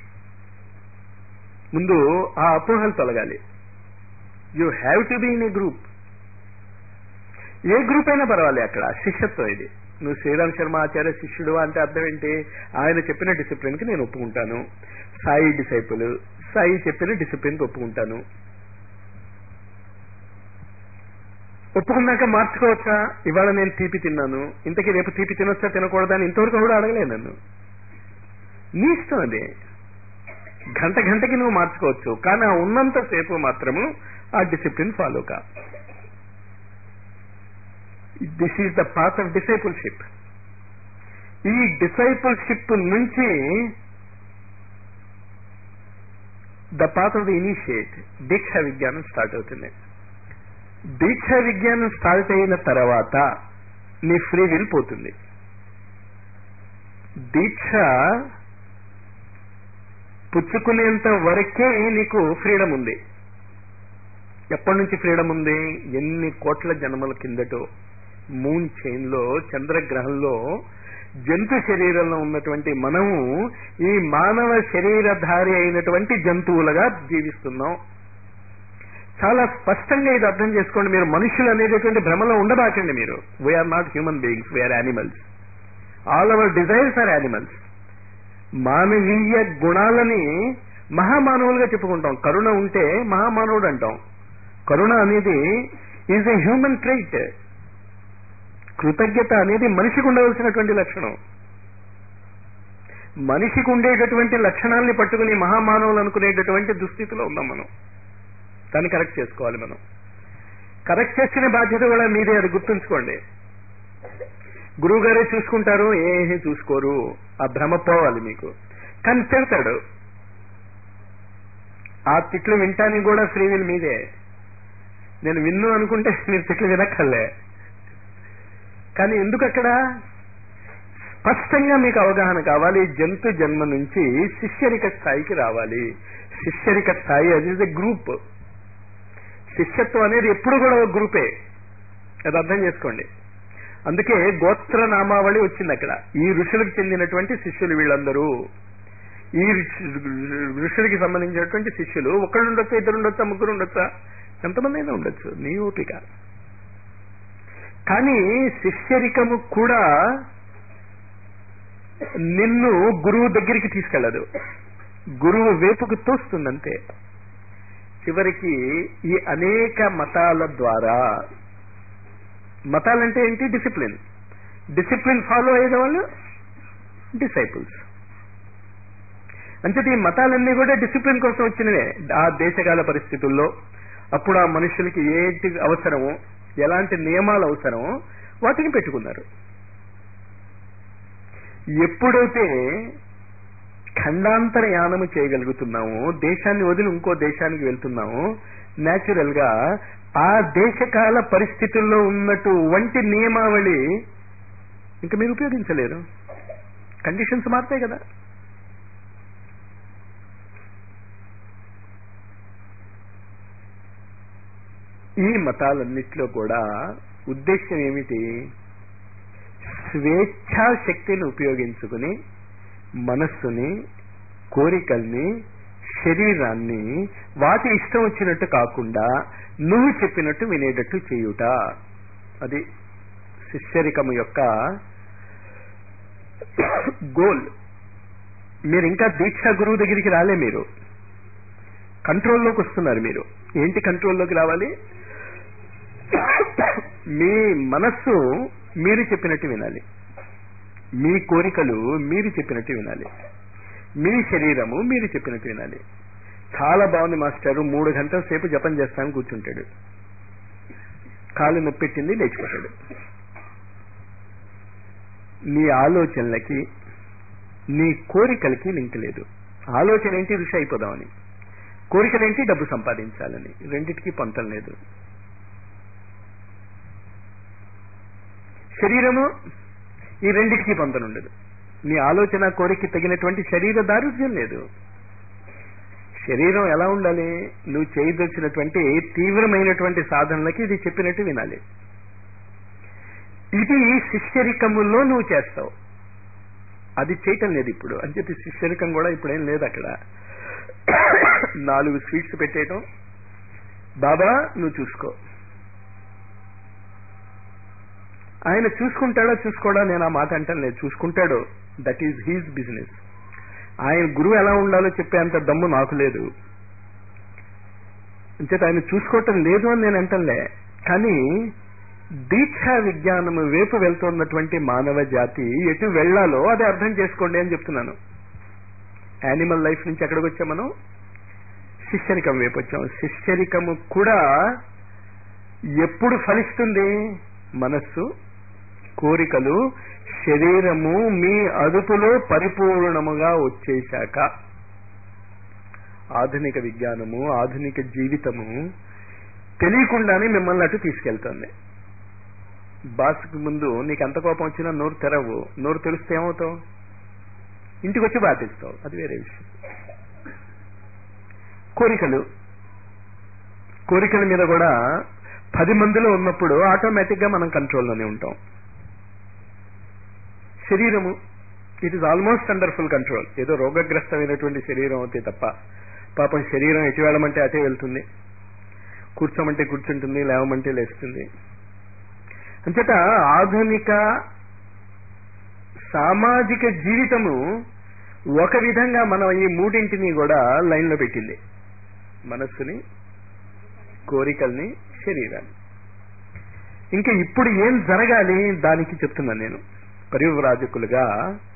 ముందు ఆ అపోహలు తొలగాలి you have to be in a group a group అయినా పర్వాలి అక్కడ శిష్యత్వం ఇది నువ్వు శ్రీరామ్ శర్మ ఆచార్య శిష్యుడు అంటే అర్థం ఏంటి ఆయన చెప్పిన డిసిప్లిన్ కి నేను ఒప్పుకుంటాను సాయి డిసైపుల్ సాయి చెప్పిన డిసిప్లిన్ కి ఒప్పుకుంటాను ఒప్పుకున్నాక మార్చుకోవచ్చా ఇవాళ నేను తీపి తిన్నాను ఇంతకీ రేపు తీపి తినొచ్చా తినకూడదా అని ఇంతవరకు కూడా అడగలేదు నన్ను నీ ఇష్టం అది గంట గంటకి నువ్వు మార్చుకోవచ్చు కానీ ఆ ఉన్నంతసేపు మాత్రము ఆ డిసిప్లిన్ ఫాలో కా this is the path of discipleship ఈ డిసైపుల్షిప్ నుంచి the path of the initiate దీక్ష విజ్ఞానం స్టార్ట్ అవుతుంది దీక్ష విజ్ఞానం స్టార్ట్ అయిన తర్వాత నీ ఫ్రీ విల్ పోతుంది దీక్ష పుచ్చుకునేంత వరకే నీకు ఫ్రీడమ్ ఉంది ఎప్పటి నుంచి ఫ్రీడమ్ ఉంది ఎన్ని కోట్ల జన్మల కిందటో మూన్ చైన్ లో చంద్రగ్రహంలో జంతు శరీరంలో ఉన్నటువంటి మనము ఈ మానవ శరీరధారి అయినటువంటి జంతువులుగా జీవిస్తున్నాం చాలా స్పష్టంగా ఇది అర్థం చేసుకోండి మీరు మనుషులు అనేటటువంటి భ్రమలో ఉండబాకండి మీరు we are not human beings we are animals all our desires are animals మానవీయ గుణాలని మహామానవులుగా చెప్పుకుంటాం కరుణ ఉంటే మహామానవుడు అంటాం కరుణ అనేది ఈజ్ ఎ హ్యూమన్ ట్రైట్ కృతజ్ఞత అనేది మనిషికి ఉండవలసినటువంటి లక్షణం మనిషికి ఉండేటటువంటి లక్షణాలని పట్టుకుని మహామానవులు అనుకునేటటువంటి దుస్థితిలో ఉన్నాం మనం దాన్ని కరెక్ట్ చేసుకోవాలి మనం కరెక్ట్ చేసుకునే బాధ్యత కూడా మీదే అది గుర్తుంచుకోండి గురువు గారే చూసుకుంటారు ఏమీ చూసుకోరు ఆ భ్రమ పోవాలి మీకు కానీ తిడతాడు ఆ తిట్లు వింటానికి కూడా ఫ్రీ విల్ మీదే నేను విన్ను అనుకుంటే మీరు తిట్లు వినక్కర్లే కానీ ఎందుకు అక్కడ స్పష్టంగా మీకు అవగాహన కావాలి జంతు జన్మ నుంచి శిష్యరిక స్థాయికి రావాలి శిష్యరిక స్థాయి అది ఇస్ ఎ గ్రూప్ శిష్యత్వం అనేది ఎప్పుడు కూడా ఒక గ్రూపే అది అర్థం చేసుకోండి అందుకే గోత్ర నామావళి వచ్చింది అక్కడ ఈ ఋషులకు చెందినటువంటి శిష్యులు వీళ్ళందరూ ఈ ఋషి- ఋషులకి సంబంధించినటువంటి శిష్యులు ఒకళ్ళు ఉండొచ్చా ఇద్దరు ఉండొచ్చా ముగ్గురు ఉండొచ్చా ఎంతమంది అయినా ఉండొచ్చు నీ ఓపిక కానీ శిష్యరికము కూడా నిన్ను గురువు దగ్గరికి తీసుకెళ్ళదు గురువు వేపుకు తోస్తుందంతే చివరికి ఈ అనేక మతాల ద్వారా మతాలంటే ఏంటి డిసిప్లిన్ డిసిప్లిన్ ఫాలో అయ్యే వాళ్ళు డిసైపుల్స్ అంచేది ఈ మతాలన్నీ కూడా డిసిప్లిన్ కోసం వచ్చినవే ఆ దేశకాల పరిస్థితుల్లో అప్పుడు ఆ మనుషులకి ఏంటి అవసరమో ఎలాంటి నియమాలు అవసరమో వాటిని పెట్టుకున్నారు ఎప్పుడైతే ఖండాంతర యానము చేయగలుగుతున్నామో దేశాన్ని వదిలి ఇంకో దేశానికి వెళ్తున్నామో న్యాచురల్ గా ఆ దేశకాల పరిస్థితుల్లో ఉన్నట్టు వంటి నియమావళి ఇంకా మీరు ఉపయోగించలేరు కండిషన్స్ మారుతాయి కదా ఈ మతాలన్నిట్లో కూడా ఉద్దేశం ఏమిటి స్వేచ్ఛా శక్తిని ఉపయోగించుకుని మనస్సుని కోరికల్ని శరీరాన్ని వాటి ఇష్టం వచ్చినట్టు కాకుండా నువ్వు చెప్పినట్టు వినేటట్టు చేయుట అది శిష్యరికము యొక్క గోల్ మీరు ఇంకా దీక్షా గురువు దగ్గరికి రాలే మీరు కంట్రోల్లోకి వస్తున్నారు మీరు ఏంటి కంట్రోల్లోకి రావాలి మీ మనస్సు మీరు చెప్పినట్టు వినాలి మీ కోరికలు మీరు చెప్పినట్టు వినాలి మీ శరీరము మీరు చెప్పినట్టు వినాలి చాలా బాగుంది మాస్టారు మూడు గంటల సేపు జపం చేస్తాను కూర్చుంటాడు కాలు నొప్పెట్టింది లేచిపోతాడు నీ ఆలోచనలకి నీ కోరికలకి లింక్ లేదు ఆలోచన ఏంటి ఋషి అయిపోదామని కోరికలేంటి డబ్బు సంపాదించాలని రెండిటికి పొంతం లేదు శరీరము ఈ రెండిటికి పొంతం ఉండదు నీ ఆలోచన కోరిక తగినటువంటి శరీర దారుఢ్యం లేదు శరీరం ఎలా ఉండాలి నువ్వు చేయదలిచినటువంటి తీవ్రమైనటువంటి సాధనలకి ఇది చెప్పినట్టు వినాలి ఇది శిష్యరికములో నువ్వు చేస్తావు అది చేయటం లేదు ఇప్పుడు అని చెప్పి శిష్యరికం కూడా ఇప్పుడేం లేదు అక్కడ నాలుగు స్వీట్స్ పెట్టేయటం బాబా నువ్వు చూసుకో ఆయన చూసుకుంటాడా చూసుకోడా నేను ఆ మాట అంటాను లేదు చూసుకుంటాడు దట్ ఈజ్ హీజ్ బిజినెస్ ఆయన గురువు ఎలా ఉండాలో చెప్పేంత దమ్ము నాకు లేదు అంచేత ఆయన చూసుకోవటం లేదు అని నేను అంటలే కానీ దీక్షా విజ్ఞానము వైపు వెళ్తున్నటువంటి మానవ జాతి ఎటు వెళ్లాలో అది అర్థం చేసుకోండి అని చెప్తున్నాను యానిమల్ లైఫ్ నుంచి ఎక్కడికి వచ్చాం మనం శిష్యరికం వైపు వచ్చాం శిష్యరికము కూడా ఎప్పుడు ఫలిస్తుంది మనస్సు కోరికలు శరీరము మీ అదుపులో పరిపూర్ణముగా వచ్చేశాక ఆధునిక విజ్ఞానము ఆధునిక జీవితము తెలియకుండానే మిమ్మల్ని అటు తీసుకెళ్తుంది బాస్కి ముందు నీకు ఎంత కోపం వచ్చినా నోరు తెరవు నోరు తెలిస్తే ఏమవుతావు ఇంటికి వచ్చి బాధిస్తావు అది వేరే విషయం కోరికలు కోరికల మీద కూడా పది మందిలో ఉన్నప్పుడు ఆటోమేటిక్ గా మనం కంట్రోల్లోనే ఉంటాం శరీరము it is almost under full control ఏదో రోగగ్రస్తమైనటువంటి శరీరం అవుతే తప్ప పాపం శరీరం ఎటు వెళ్ళమంటే అటే వెళ్తుంది కూర్చోమంటే కూర్చుంటుంది లేవమంటే లేస్తుంది అంచేత ఆధునిక సామాజిక జీవితము ఒక విధంగా మనం ఈ మూడింటిని కూడా లైన్లో పెట్టింది మనస్సుని కోరికల్ని శరీరాన్ని ఇంకా ఇప్పుడు ఏం జరగాలి దానికి చెప్తున్నాను నేను పరివ్రాజకులుగా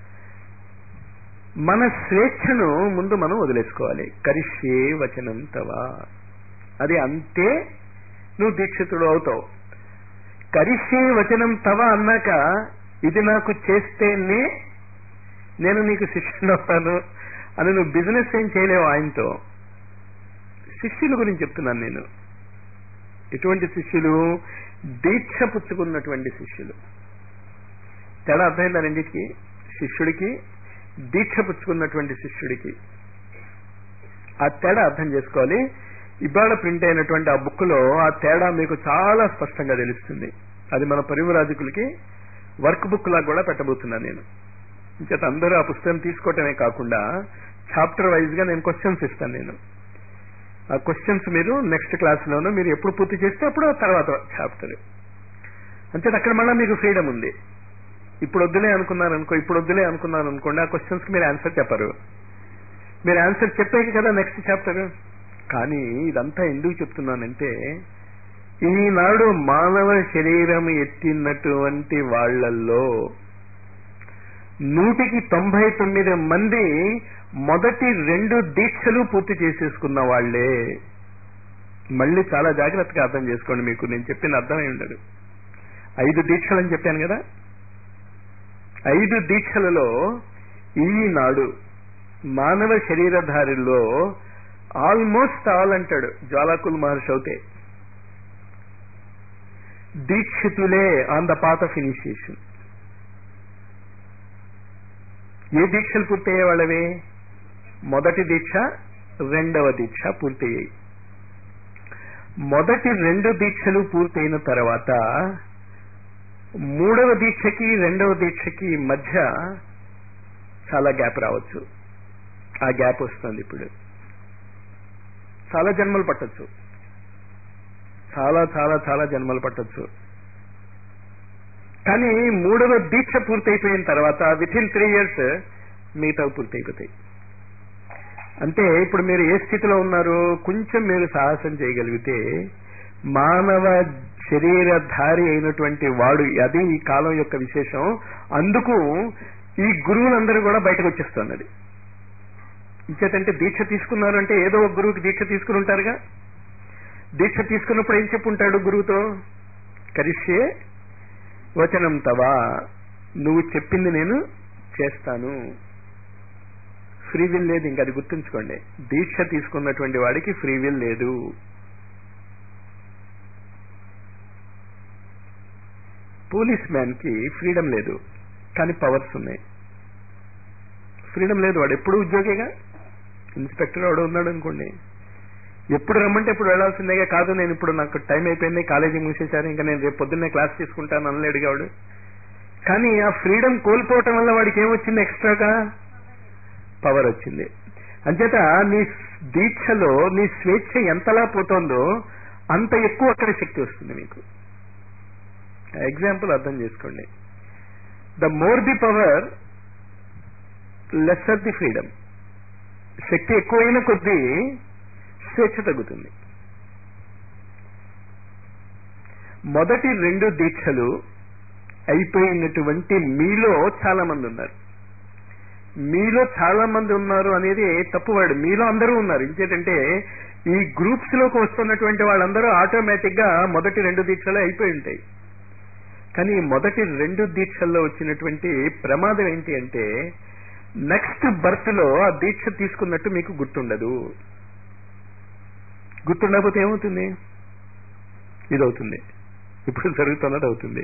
మన స్వేచ్ఛను ముందు మనం వదిలేసుకోవాలి కరిష్యే వచనం తవా అది అంతే నువ్వు దీక్షితుడు అవుతావు కరిష్యే వచనం తవ అన్నాక ఇది నాకు చేస్తేనే నేను నీకు శిష్యుడు అవుతాను అని నువ్వు బిజినెస్ ఏం చేయలేవు ఆయనతో శిష్యుల గురించి చెప్తున్నాను నేను ఎటువంటి శిష్యులు దీక్ష పుచ్చుకున్నటువంటి శిష్యులు తేడా అర్థమైందా రెండింటికి శిష్యుడికి దీక్ష పుచ్చుకున్నటువంటి శిష్యుడికి ఆ తేడా అర్థం చేసుకోవాలి ఇవాళ ప్రింట్ అయినటువంటి ఆ బుక్ లో ఆ తేడా మీకు చాలా స్పష్టంగా తెలుస్తుంది అది మన పరివరాజకులకి వర్క్ బుక్ లాగా కూడా పెట్టబోతున్నాను నేను ఇంచేత అందరూ ఆ పుస్తకం తీసుకోవటమే కాకుండా చాప్టర్ వైజ్ గా నేను క్వశ్చన్స్ ఇస్తాను నేను ఆ క్వశ్చన్స్ మీరు నెక్స్ట్ క్లాస్ లోనూ మీరు ఎప్పుడు పూర్తి చేస్తే అప్పుడు ఆ తర్వాత చాప్టర్ అంతే అక్కడ మళ్ళీ మీకు ఫ్రీడమ్ ఉంది ఇప్పుడు వద్దులే అనుకున్నారు అనుకో ఇప్పుడు వద్దులే అనుకున్నారు అనుకోండి ఆ క్వశ్చన్స్ కి మీరు ఆన్సర్ చెప్పరు మీరు ఆన్సర్ చెప్పాక కదా నెక్స్ట్ చాప్టర్ కానీ ఇదంతా ఎందుకు చెప్తున్నానంటే ఈనాడు మానవ శరీరం ఎత్తినటువంటి వాళ్లల్లో నూటికి తొంభై తొమ్మిది మంది మొదటి రెండు దీక్షలు పూర్తి చేసేసుకున్న వాళ్లే మళ్ళీ చాలా జాగ్రత్తగా అర్థం చేసుకోండి మీకు నేను చెప్పిన అర్థమై ఉండదు ఐదు దీక్షలు అని చెప్పాను కదా ఐదు దీక్షలలో ఈనాడు మానవ శరీరధారిలో ఆల్మోస్ట్ ఆల్ అంటాడు జ్వాలాకుల్ మహర్షి అవుతే దీక్షితులే on the path of initiation ఏ దీక్షలు పూర్తయ్యే వాళ్ళవి మొదటి దీక్ష రెండవ దీక్ష పూర్తయ్యాయి మొదటి రెండు దీక్షలు పూర్తయిన తర్వాత మూడవ దీక్షకి రెండవ దీక్షకి మధ్య చాలా గ్యాప్ రావచ్చు ఆ గ్యాప్ వస్తుంది ఇప్పుడు చాలా జన్మలు పట్టొచ్చు చాలా చాలా చాలా జన్మలు పట్టొచ్చు కానీ మూడవ దీక్ష పూర్తయిపోయిన తర్వాత విత్ ఇన్ త్రీ ఇయర్స్ మిగతా పూర్తయిపోతాయి అంటే ఇప్పుడు మీరు ఏ స్థితిలో ఉన్నారు కొంచెం మీరు సాహసం చేయగలిగితే మానవ శరీరధారి అయినటువంటి వాడు అది ఈ కాలం యొక్క విశేషం అందుకు ఈ గురువులందరూ కూడా బయటకు వచ్చేస్తున్నది ఇంచేతంటే దీక్ష తీసుకున్నారు అంటే ఏదో ఒక గురువుకి దీక్ష తీసుకుని ఉంటారుగా దీక్ష తీసుకున్నప్పుడు ఏం చెప్పుంటాడు గురువుతో కరిష్యే వచనం తవా నువ్వు చెప్పింది నేను చేస్తాను ఫ్రీ విల్ లేదు ఇంకా అది గుర్తుంచుకోండి దీక్ష తీసుకున్నటువంటి వాడికి ఫ్రీ విల్ లేదు పోలీస్ మ్యాన్ కి ఫ్రీడమ్ లేదు కానీ పవర్స్ ఉన్నాయి ఫ్రీడమ్ లేదు వాడు ఎప్పుడు ఉద్యోగిగా ఇన్స్పెక్టర్ వాడు ఉన్నాడు అనుకోండి ఎప్పుడు రమ్మంటే ఎప్పుడు వెళ్లాల్సిందేగా కాదు నేను ఇప్పుడు నాకు టైం అయిపోయింది కాలేజీ మూసేశారు ఇంకా నేను రేపు పొద్దున్నే క్లాస్ తీసుకుంటాను అనలేడుగా వాడు కానీ ఆ ఫ్రీడమ్ కోల్పోవటం వల్ల వాడికి ఏమొచ్చింది ఎక్స్ట్రాగా పవర్ వచ్చింది అంచేత నీ దీక్షలో నీ స్వేచ్ఛ ఎంతలా పోతుందో అంత ఎక్కువ అక్కడ శక్తి వస్తుంది మీకు ఎగ్జాంపుల్ అర్థం చేసుకోండి the more the power lesser the freedom శక్తి ఎక్కువైన కొద్దీ స్వేచ్ఛ తగ్గుతుంది మొదటి రెండు దీక్షలు అయిపోయినటువంటి మీలో చాలా మంది ఉన్నారు మీలో చాలా మంది ఉన్నారు అనేది తప్పువాడు మీలో అందరూ ఉన్నారు ఇంకేంటంటే ఈ గ్రూప్స్ లోకి వస్తున్నటువంటి వాళ్ళందరూ ఆటోమేటిక్ గా మొదటి రెండు దీక్షలు అయిపోయి ఉంటాయి కానీ ఈ మొదటి రెండు దీక్షల్లో వచ్చినటువంటి ప్రమాదం ఏంటి అంటే నెక్స్ట్ బర్త్ లో ఆ దీక్ష తీసుకున్నట్టు మీకు గుర్తుండదు గుర్తుండకపోతే ఏమవుతుంది ఇది అవుతుంది ఇప్పుడు జరుగుతున్నది అవుతుంది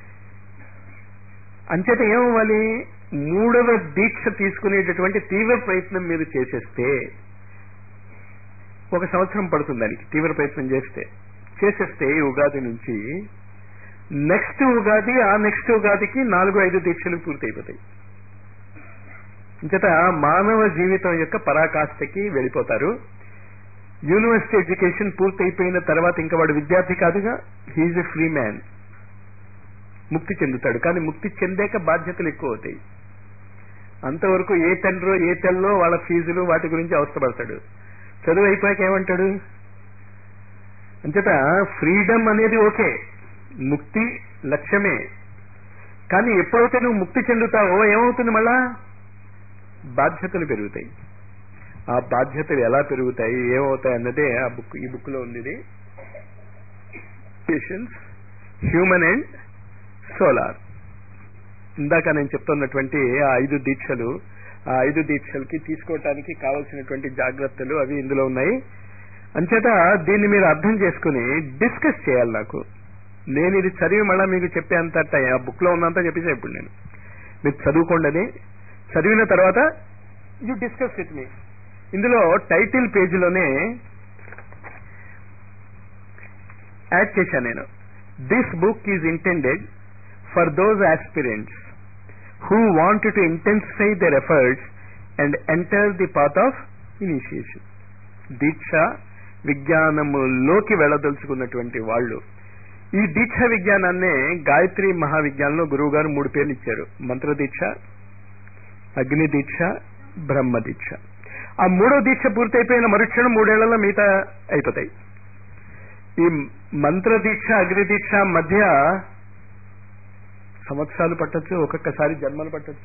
అంచేత ఏమవ్వాలి మూడవ దీక్ష తీసుకునేటటువంటి తీవ్ర ప్రయత్నం మీరు చేసేస్తే ఒక సంవత్సరం పడుతుంది దానికి తీవ్ర ప్రయత్నం చేస్తే చేసేస్తే ఈ ఉగాది నుంచి నెక్స్ట్ ఉగాది ఆ నెక్స్ట్ ఉగాదికి నాలుగు ఐదు దీక్షలు పూర్తయిపోతాయి ఇంకట మానవ జీవితం యొక్క పరాకాష్ఠకి వెళ్ళిపోతారు యూనివర్సిటీ ఎడ్యుకేషన్ పూర్తయిపోయిన తర్వాత ఇంకా వాడు విద్యార్థి కాదుగా హీఈ్ ఎ ఫ్రీ మ్యాన్ ముక్తి చెందుతాడు కానీ ముక్తి చెందాక బాధ్యతలు ఎక్కువ అవుతాయి అంతవరకు ఏ తండ్రో ఏ తెల్లో వాళ్ళ ఫీజులు వాటి గురించి అవస్థపడతాడు చదువు అయిపోయాక ఏమంటాడు అంచేత ఫ్రీడమ్ అనేది ఓకే ముక్తి లక్ష్యమే కానీ ఎప్పుడైతే నువ్వు ముక్తి చెందుతావో ఏమవుతుంది మళ్ళా బాధ్యతలు పెరుగుతాయి ఆ బాధ్యతలు ఎలా పెరుగుతాయి ఏమవుతాయి అన్నదే ఆ బుక్ ఈ బుక్ లో ఉంది ఇది పేషెన్స్ హ్యూమన్ అండ్ సోలార్ ఇందాక నేను చెప్తున్నటువంటి ఆ ఐదు దీక్షలు ఆ ఐదు దీక్షలకి తీసుకోవటానికి కావలసినటువంటి జాగ్రత్తలు అవి ఇందులో ఉన్నాయి అంచేత దీన్ని మీరు అర్థం చేసుకుని డిస్కస్ చేయాలి నాకు నేను ఇది చదివి మళ్ళా మీకు చెప్పేంత టైం ఆ బుక్ లో ఉన్నంత చెప్పేసా ఇప్పుడు నేను మీరు చదువుకోండి అది చదివిన తర్వాత యు డిస్కస్ విత్ మీ ఇందులో టైటిల్ పేజీలోనే యాడ్ చేశాను నేను this book is intended for those aspirants who want to intensify their efforts and enter the path of initiation దీక్ష విజ్ఞానములోకి వెళ్ళదలుచుకున్నటువంటి వాళ్ళు ఈ దీక్ష విజ్ఞానాన్నే గాయత్రి మహావిజ్ఞానంలో గురువు గారు మూడు పేర్లు ఇచ్చారు మంత్ర దీక్ష అగ్ని దీక్ష బ్రహ్మ దీక్ష ఆ మూడో దీక్ష పూర్తయిపోయిన మరుక్షణం మూడేళ్లలో మిగతా అయిపోతాయి ఈ మంత్ర దీక్ష అగ్ని దీక్ష మధ్య సంవత్సరాలు పట్టొచ్చు ఒక్కొక్కసారి జన్మలు పట్టొచ్చు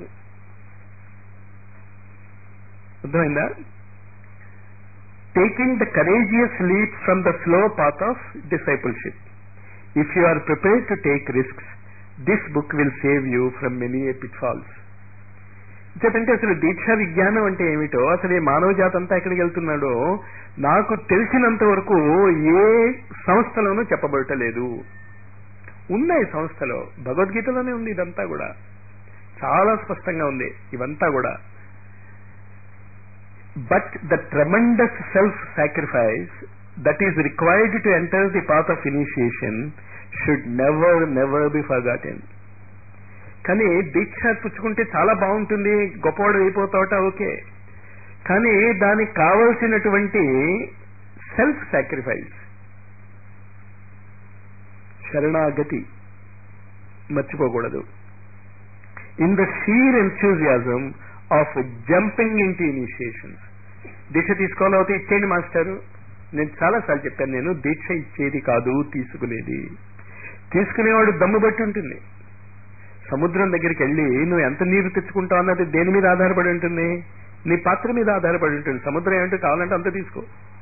అర్థమైందా taking the courageous leap from the slow path of discipleship if you are prepare to take risks this book will save you from many a pitfalls చెప్పంటే అసలు దీక్షా విజ్ఞానం అంటే ఏమిటో అసలు ఈ మానవ జాతి అంతా ఎక్కడికి వెళ్తున్నాడో నాకు తెలిసినంత వరకు ఏ సంస్థలోనూ చెప్పబడటలేదు ఉన్నాయి సంస్థలో భగవద్గీతలోనే ఉంది ఇదంతా కూడా చాలా స్పష్టంగా ఉంది ఇవంతా కూడా but the tremendous self sacrifice that is required to enter the path of initiation should never never be forgotten కానీ దీక్ష పుచ్చుకుంటే చాలా బాగుంటుంది గొప్పవాడు అయిపోతావట ఓకే కానీ దానికి కావలసినటువంటి సెల్ఫ్ సాక్రిఫైస్ శరణాగతి మర్చిపోకూడదు in the sheer enthusiasm of jumping into initiations దీక్ష తీసుకోవాలవుతే ఇచ్చేయండి మాస్టారు నేను చాలా సార్లు చెప్పాను నేను దీక్ష ఇచ్చేది కాదు తీసుకునేది తీసుకునేవాడు దమ్ము బట్టి ఉంటుంది సముద్రం దగ్గరికి వెళ్ళి నువ్వు ఎంత నీరు తెచ్చుకుంటావు అన్నది దేని మీద ఆధారపడి ఉంటుంది నీ పాత్ర మీద ఆధారపడి ఉంటుంది సముద్రం ఏమిటో కావాలంటే అంత తీసుకో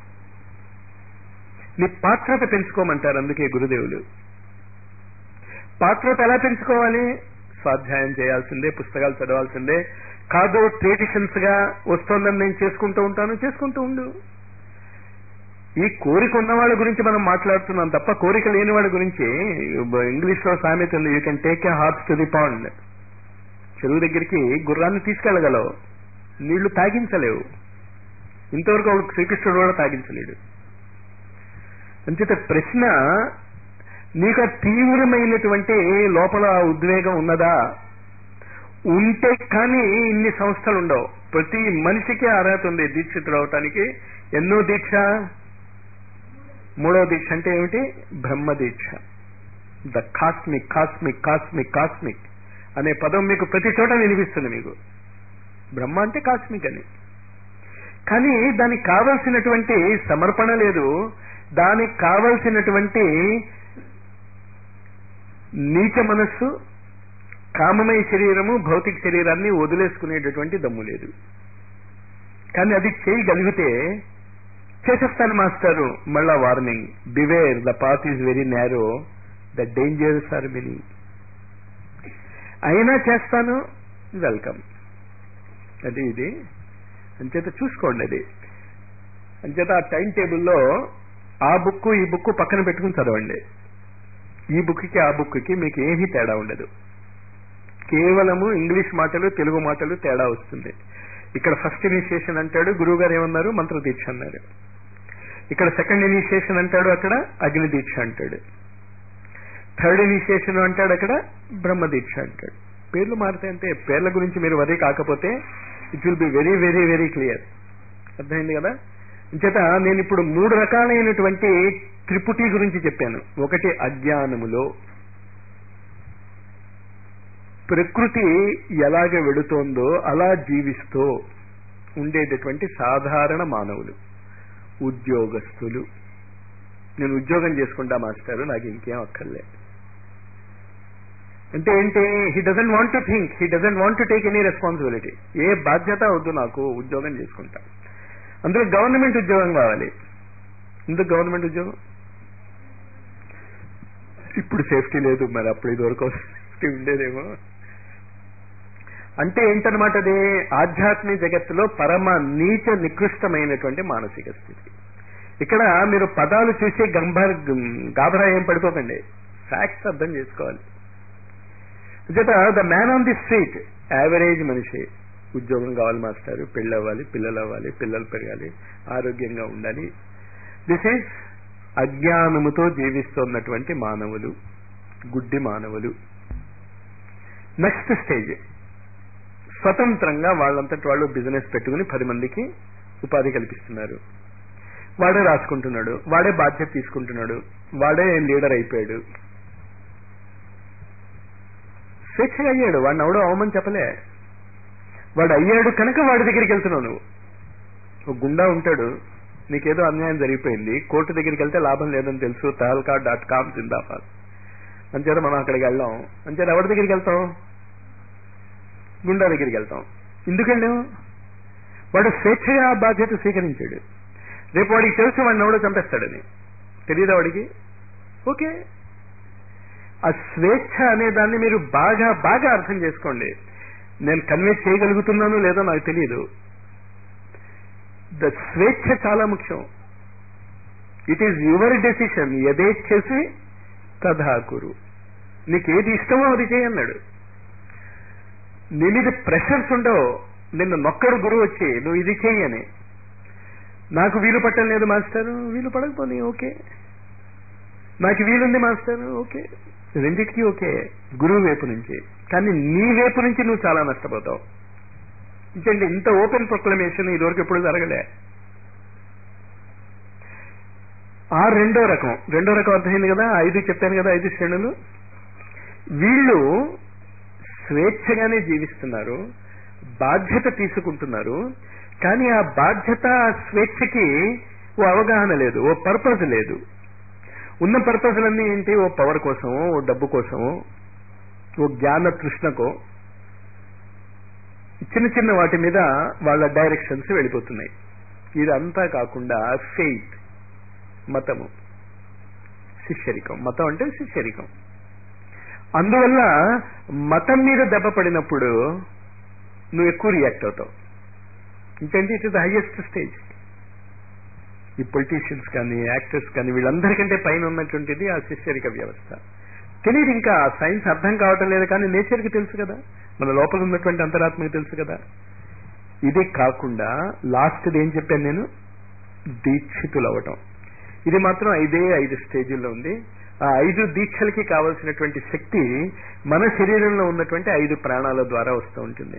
నీ పాత్రత పెంచుకోమంటారు అందుకే గురుదేవులు పాత్రత ఎలా పెంచుకోవాలి స్వాధ్యాయం చేయాల్సిందే పుస్తకాలు చదవాల్సిందే కాదు ట్రెడిషన్స్ గా వస్తోందని నేను చేసుకుంటూ ఉంటాను చేసుకుంటూ ఉండు ఈ కోరిక ఉన్న వాళ్ళ గురించి మనం మాట్లాడుతున్నాం తప్ప కోరిక లేని వాళ్ళ గురించి ఇంగ్లీష్ లో సామెత ఉంది you can take a horse to the pond చెరువు దగ్గరికి గుర్రాన్ని తీసుకెళ్లగలవు నీళ్లు తాగించలేవు ఇంతవరకు ఒక శ్రీకృష్ణుడు కూడా తాగించలేడు అంచేత ప్రశ్న నీకు ఆ తీవ్రమైనటువంటి లోపల ఉద్వేగం ఉన్నదా ఉంటే కానీ ఇన్ని సంస్థలు ఉండవు ప్రతి మనిషికి అర్హత ఉంది దీక్షితుడు అవటానికి ఎన్నో దీక్ష మూడో దీక్ష అంటే ఏమిటి బ్రహ్మ దీక్ష the cosmic cosmic cosmic cosmic అనే పదం మీకు ప్రతి చోట వినిపిస్తుంది మీకు బ్రహ్మ అంటే కాస్మిక్ అని కానీ దానికి కావలసినటువంటి సమర్పణ లేదు దానికి కావలసినటువంటి నీచ మనస్సు కామమయ శరీరము భౌతిక శరీరాన్ని వదిలేసుకునేటటువంటి దమ్ము లేదు కానీ అది చేయగలిగితే చేసేస్తాను మాస్టారు మళ్ళా warning beware the path is very narrow the dangers are many అయినా చేస్తాను వెల్కమ్ అది ఇది అంచేత చూసుకోండి అది అంచేత ఆ టైం టేబుల్లో ఆ బుక్ ఈ బుక్ పక్కన పెట్టుకుని చదవండి ఈ బుక్కి ఆ బుక్కి మీకు ఏమీ తేడా ఉండదు కేవలము ఇంగ్లీష్ మాటలు తెలుగు మాటలు తేడా వస్తుంది ఇక్కడ ఫస్ట్ ఇనిషియేషన్ అంటాడు గురువు గారు ఏమన్నారు మంత్ర దీక్ష అన్నారు ఇక్కడ సెకండ్ ఇనిషియేషన్ అంటాడు అక్కడ అగ్ని దీక్ష అంటాడు థర్డ్ ఇనిషియేషన్ అంటాడు అక్కడ బ్రహ్మ దీక్ష అంటాడు పేర్లు మారితే అంటే పేర్ల గురించి మీరు వరి కాకపోతే it will be very very very clear అర్థమైంది కదా చేత నేను ఇప్పుడు మూడు రకాలైనటువంటి త్రిపుటి గురించి చెప్పాను ఒకటి అజ్ఞానములో ప్రకృతి ఎలాగ వెడుతోందో అలా జీవిస్తూ ఉండేటటువంటి సాధారణ మానవులు ఉద్యోగస్తులు నేను ఉద్యోగం చేసుకుంటా మాస్టారు నాకు ఇంకేం అక్కర్లే అంటే ఏంటి he doesn't want to think he doesn't want to take any responsibility ఏ బాధ్యత వద్దు నాకు ఉద్యోగం చేసుకుంటా అందులో గవర్నమెంట్ ఉద్యోగం కావాలి ఎందుకు గవర్నమెంట్ ఉద్యోగం ఇప్పుడు సేఫ్టీ లేదు మరి అప్పుడు ఇదివరకు సేఫ్టీ ఉండేదేమో అంటే ఏంటనమాట అది ఆధ్యాత్మిక జగత్తులో పరమ నీచ నికృష్టమైనటువంటి మానసిక స్థితి ఇక్కడ మీరు పదాలు చూసి గంభర్ గాబరా ఏం పడిపోకండి ఫ్యాక్ట్స్ అర్థం చేసుకోవాలి చేత the man on the street average మనిషి ఉద్యోగం కావాలి మాస్టర్ పెళ్ళి అవ్వాలి పిల్లలు అవ్వాలి పిల్లలు పెరగాలి ఆరోగ్యంగా ఉండాలి దిస్ ఈజ్ అజ్ఞానముతో జీవిస్తున్నటువంటి మానవులు గుడ్డి మానవులు నెక్స్ట్ స్టేజ్ స్వతంత్రంగా వాళ్ళంతటి వాళ్ళు బిజినెస్ పెట్టుకుని పది మందికి ఉపాధి కల్పిస్తున్నారు వాడే రాసుకుంటున్నాడు వాడే బాధ్యత తీసుకుంటున్నాడు వాడే లీడర్ అయిపోయాడు స్వేచ్ఛగా అయ్యాడు వాడిని అవడం అవమని చెప్పలే వాడు అయ్యాడు కనుక వాడి దగ్గరికి వెళ్తున్నావు నువ్వు ఒక గుండా ఉంటాడు నీకేదో అన్యాయం జరిగిపోయింది కోర్టు దగ్గరికి వెళ్తే లాభం లేదని తెలుసు తహల్కా డాట్ కామ్ జిందాబాద్ అంచేత మనం అక్కడికి వెళ్దాం అంచేత ఎవరి దగ్గరికి వెళ్తాం గుండా దగ్గరికి వెళ్తాం ఎందుకు వెళ్ళాం వాడు స్వేచ్ఛగా ఆ బాధ్యత స్వీకరించాడు రేపు వాడికి తెలిసి వాడిని ఎవడో చంపేస్తాడని తెలియదా వాడికి ఓకే ఆ స్వేచ్ఛ అనే దాన్ని మీరు బాగా బాగా అర్థం చేసుకోండి నేను కన్వే చేయగలుగుతున్నాను లేదో నాకు తెలియదు ద స్వేచ్ఛ చాలా ముఖ్యం ఇట్ ఈజ్ యువర్ డెసిషన్ యథేచ్ఛసి తధాకురు నీకు ఏది ఇష్టమో అది చేయన్నాడు నీ మీద ప్రెషర్స్ ఉండవు నిన్ను నొక్కడు గురువు వచ్చి నువ్వు ఇది చెయ్యని నాకు వీలు పట్టం లేదు మాస్టర్ వీలు పడకపోని ఓకే నాకు వీలుంది మాస్టర్ ఓకే రెండిటికి ఓకే గురువు వైపు నుంచి కానీ నీ వైపు నుంచి నువ్వు చాలా నష్టపోతావు ఇంకండి ఇంత ఓపెన్ ప్రొక్లమేషన్ ఇదివరకు ఎప్పుడు జరగలే ఆ రెండో రకం రెండో రకం అర్థమైంది కదా ఐదు చెప్పాను కదా ఐదు శ్రేణులు వీళ్ళు స్వేచ్ఛగానే జీవిస్తున్నారు బాధ్యత తీసుకుంటున్నారు కానీ ఆ బాధ్యత ఆ స్వేచ్ఛకి ఓ అవగాహన లేదు ఓ పర్పస్ లేదు ఉన్న పర్పస్లన్నీ ఏంటి ఓ పవర్ కోసమో ఓ డబ్బు కోసమో ఓ జ్ఞాన తృష్ణకో చిన్న చిన్న వాటి మీద వాళ్ళ డైరెక్షన్స్ వెళ్ళిపోతున్నాయి ఇదంతా కాకుండా ఫెయిత్ మతము శిష్యరికం మతం అంటే శిష్యరికం అందువల్ల మతం మీద దెబ్బ పడినప్పుడు నువ్వు ఎక్కువ రియాక్ట్ అవుతావు ఇంకంటే it is the highest stage ఈ పొలిటీషియన్స్ కానీ యాక్టర్స్ కానీ వీళ్ళందరికంటే పైన ఉన్నటువంటిది ఆ శిష్యరిక వ్యవస్థ తెలియదు ఇంకా సైన్స్ అర్థం కావటం లేదు కానీ నేచర్కి తెలుసు కదా మన లోపల ఉన్నటువంటి అంతరాత్మకి తెలుసు కదా ఇది కాకుండా లాస్ట్ది ఏం చెప్పాను నేను దీక్షితులు అవటం ఇది మాత్రం ఐదే ఐదు స్టేజీల్లో ఉంది ఆ ఐదు దీక్షలకి కావలసినటువంటి శక్తి మన శరీరంలో ఉన్నటువంటి ఐదు ప్రాణాల ద్వారా వస్తూ ఉంటుంది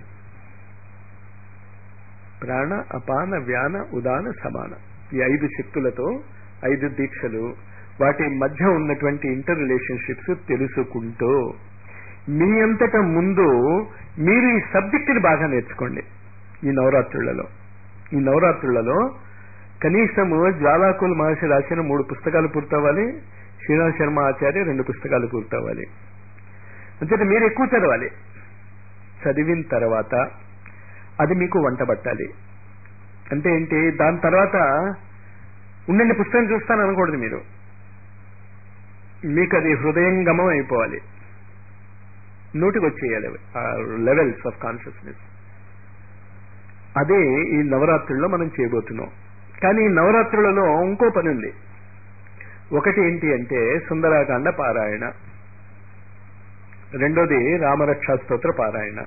ప్రాణ అపాన వ్యాన ఉదాన సమాన ఈ ఐదు శక్తులతో ఐదు దీక్షలు వాటి మధ్య ఉన్నటువంటి ఇంటర్ రిలేషన్షిప్స్ తెలుసుకుంటూ మీ అంతటా ముందు మీరు ఈ సబ్జెక్టుని బాగా నేర్చుకోండి ఈ నవరాత్రులలో ఈ నవరాత్రులలో కనీసము జ్వాలాకుల్ మహర్షి రాసిన మూడు పుస్తకాలు పూర్తవ్వాలి శ్రీరామ్ శర్మ ఆచార్య రెండు పుస్తకాలు పూర్తవ్వాలి అంచేత మీరు ఎక్కువ చదవాలి చదివిన తర్వాత అది మీకు వంట పట్టాలి అంటే ఏంటి దాని తర్వాత ఉండండి పుస్తకం చూస్తాను అనకూడదు మీరు మీకు అది హృదయంగమం అయిపోవాలి నోటికి వచ్చేయాలి ఆ లెవెల్స్ ఆఫ్ కాన్షియస్నెస్ అదే ఈ నవరాత్రుల్లో మనం చేయబోతున్నాం కానీ ఈ నవరాత్రులలో ఇంకో పని ఉంది ఒకటి ఏంటి అంటే సుందరాకాండ పారాయణ రెండోది రామరక్షా స్తోత్ర పారాయణ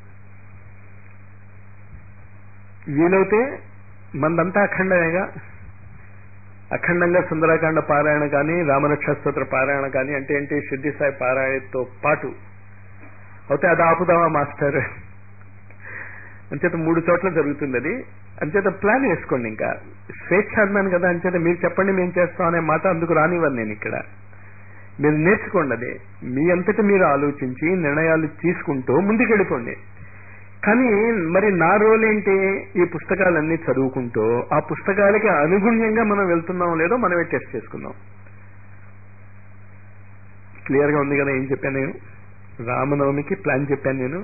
వీలైతే మందంతా అఖండమేగా అఖండంగా సుందరాకాండ పారాయణ కానీ రామరక్షా స్తోత్ర పారాయణ కానీ అంటే ఏంటి సిద్ధి సాయి పారాయణతో పాటు అయితే అది ఆపుదామా మాస్టర్ అంచేత మూడు చోట్ల జరుగుతుంది అది అంచేత ప్లాన్ వేసుకోండి ఇంకా స్వేచ్ఛ అన్నాను కదా అంచేత మీరు చెప్పండి మేము చేస్తాం అనే మాట అందుకు రానివ్వను నేను ఇక్కడ మీరు నేర్చుకోండి అది మీ అంతటి మీరు ఆలోచించి నిర్ణయాలు తీసుకుంటూ ముందుకెళ్ళిపోండి కానీ మరి నా రోల్ ఏంటి ఈ పుస్తకాలన్నీ చదువుకుంటూ ఆ పుస్తకాలకి అనుగుణ్యంగా మనం వెళ్తున్నాం లేదో మనమే టెస్ట్ చేసుకుందాం క్లియర్ గా ఉంది కదా ఏం చెప్పాను నేను రామనవమికి ప్లాన్ చెప్పాను నేను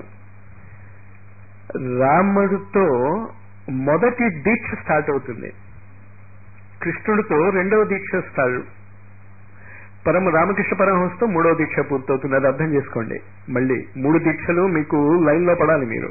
రాముడితో మొదటి దీక్ష స్టార్ట్ అవుతుంది కృష్ణుడితో రెండవ దీక్ష స్టార్ట్ పరమ రామకృష్ణ పరమహంసతో మూడో దీక్ష పూర్తవుతుంది అది అర్థం చేసుకోండి మళ్ళీ మూడు దీక్షలు మీకు లైన్ లో పడాలి మీరు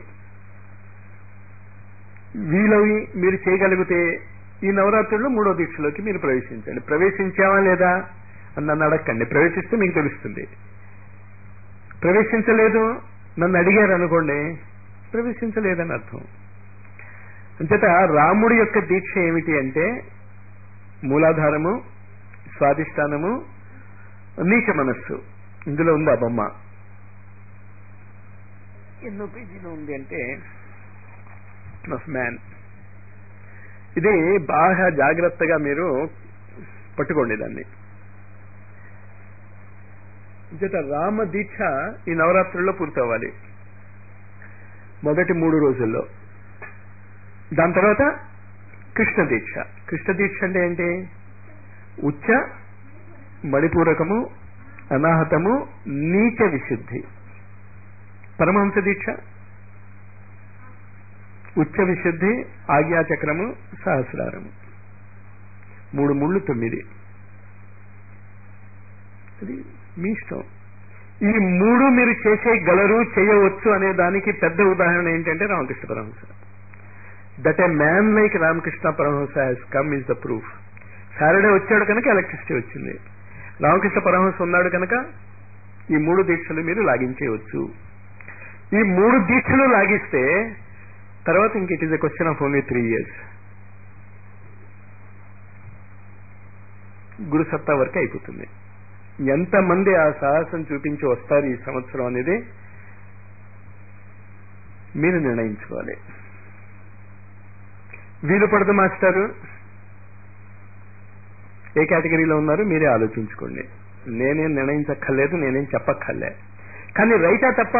వీలవి మీరు చేయగలిగితే ఈ నవరాత్రుల్లో మూడో దీక్షలోకి మీరు ప్రవేశించండి ప్రవేశించావా లేదా అని నన్ను అడగండి ప్రవేశిస్తే మీకు తెలుస్తుంది ప్రవేశించలేదు నన్ను అడిగారు అనుకోండి ప్రవేశించలేదని అర్థం అంచేత రాముడి యొక్క దీక్ష ఏమిటి అంటే మూలాధారము స్వాధిష్టానము నీచ మనస్సు ఇందులో ఉంది ఆ బొమ్మ ఎన్నో పేజీలో ఉంది అంటే ఆఫ్ మ్యాన్ ఇది బాగా జాగ్రత్తగా మీరు పట్టుకోండి దాన్ని చేత రామ దీక్ష ఈ నవరాత్రుల్లో పూర్తవ్వాలి మొదటి మూడు రోజుల్లో దాని తర్వాత కృష్ణ దీక్ష కృష్ణ దీక్ష అంటే ఏంటి ఉచ్చ మణిపూరకము అనాహతము నీచ విశుద్ధి పరమహంస దీక్ష ఉచ్చ విశుద్ధి ఆజ్ఞాచక్రము సహస్రారము మూడు ముళ్ళు తొమ్మిది అది మీ ఇష్టం ఈ మూడు మీరు చేసేయగలరు చేయవచ్చు అనే దానికి పెద్ద ఉదాహరణ ఏంటంటే Ramakrishna Paramahamsa that a man like Ramakrishna Paramahamsa has come is the proof Saturday వచ్చాడు కనుక ఎలక్ట్రిసిటీ వచ్చింది రామకృష్ణ పరమహంస ఉన్నాడు కనుక ఈ మూడు దీక్షలు మీరు లాగించేయవచ్చు ఈ మూడు దీక్షలు లాగిస్తే తర్వాత ఇంక it is a question of only three years గురు సత్తా వరకు అయిపోతుంది ఎంతమంది ఆ సాహసం చూపించి వస్తారు ఈ సంవత్సరం అనేది మీరు నిర్ణయించుకోవాలి వీలు పడదు మాస్టారు ఏ కేటగిరీలో ఉన్నారు మీరే ఆలోచించుకోండి నేనేం నిర్ణయించక్కర్లేదు నేనేం చెప్పక్కర్లే కానీ రైటా తప్ప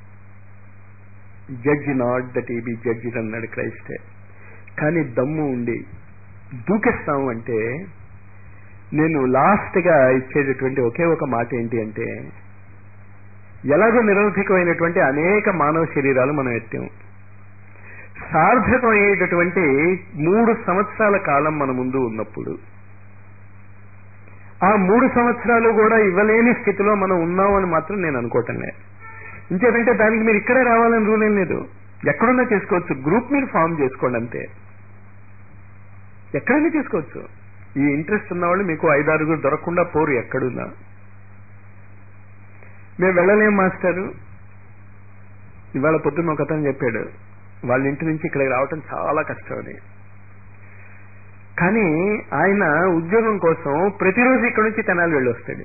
judge not that ye be judge అన్నాడు క్రైస్టే కానీ దమ్ము ఉండి దూకేస్తాము అంటే నేను లాస్ట్ గా ఇచ్చేటటువంటి ఒకే ఒక మాట ఏంటి అంటే ఎలాగో నిరవధికమైనటువంటి అనేక మానవ శరీరాలు మనం ఎత్తాం సార్థకమయ్యేటటువంటి మూడు సంవత్సరాల కాలం మన ముందు ఉన్నప్పుడు ఆ మూడు సంవత్సరాలు కూడా ఇవ్వలేని స్థితిలో మనం ఉన్నామని మాత్రం నేను అనుకోవటంలే ఇంకేదంటే దానికి మీరు ఇక్కడే రావాలని రూల్ ఏం లేదు ఎక్కడున్నా చేసుకోవచ్చు గ్రూప్ మీరు ఫామ్ చేసుకోండి అంతే ఎక్కడైనా చేసుకోవచ్చు ఈ ఇంట్రెస్ట్ ఉన్నవాళ్ళు మీకు ఐదారుగురు దొరకకుండా పోరు ఎక్కడున్నా మేము వెళ్ళలేం మాస్టారు ఇవాళ పొద్దున్న ఒక అతను చెప్పాడు వాళ్ళ ఇంటి నుంచి ఇక్కడికి రావటం చాలా కష్టం అని కానీ ఆయన ఉద్యోగం కోసం ప్రతిరోజు ఇక్కడ నుంచి తెనాలి వెళ్ళి వస్తాడు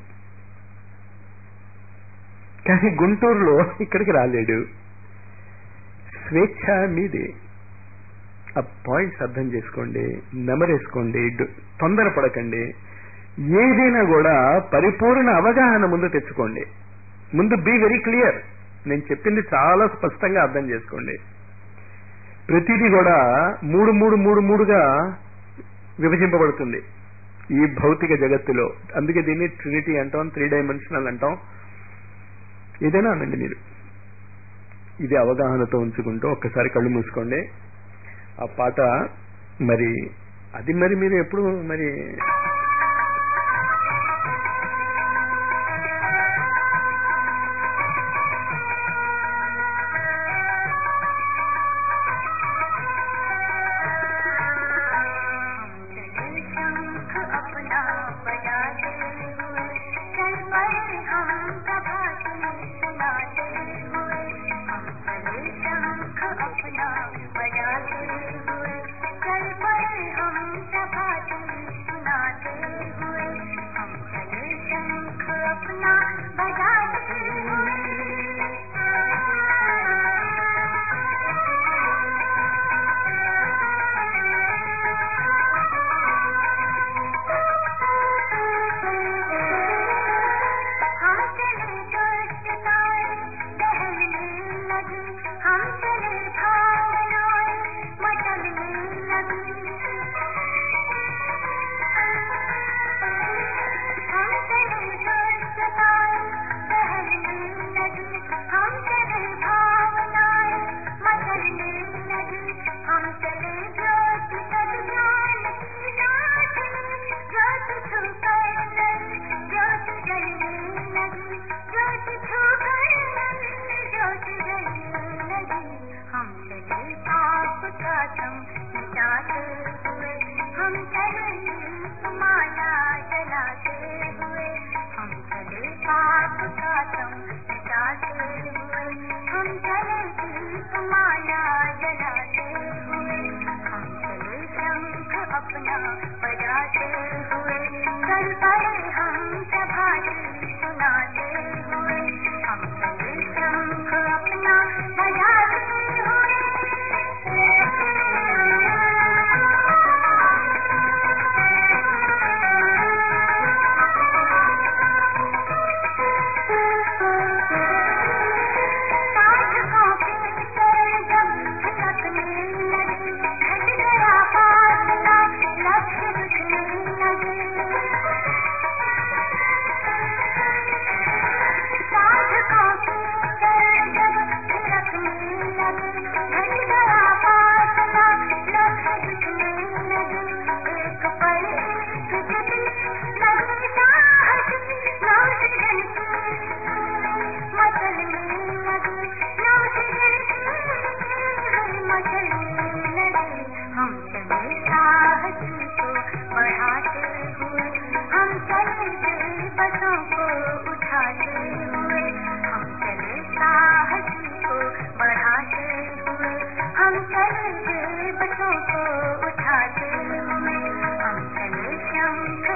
కానీ గుంటూరులో ఇక్కడికి రాలేడు స్వేచ్ఛ మీదే ఆ పాయింట్స్ అర్థం చేసుకోండి నెమరేసుకోండి తొందరపడకండి ఏదైనా కూడా పరిపూర్ణ అవగాహన ముందు తెచ్చుకోండి ముందు బీ వెరీ క్లియర్ నేను చెప్పింది చాలా స్పష్టంగా అర్థం చేసుకోండి ప్రతిదీ కూడా మూడు మూడు మూడు మూడుగా విభజింపబడుతుంది ఈ భౌతిక జగత్తులో అందుకే దీన్ని ట్రినిటీ అంటాం త్రీ డైమెన్షనల్ అంటాం ఏదైనా అనండి మీరు ఇది అవగాహనతో ఉంచుకుంటూ ఒక్కసారి కళ్ళు మూసుకోండి ఆ పాట మరి అది మరి మీరు ఎప్పుడు మరి शंख अपना बजाते हुए चल पड़े हम प्रभात सुनाते हुए हम चले शंख अपना बजाते हुए चल पड़े हम प्रभात सुनाते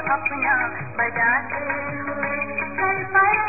अपना बजाते हुए चल पड़े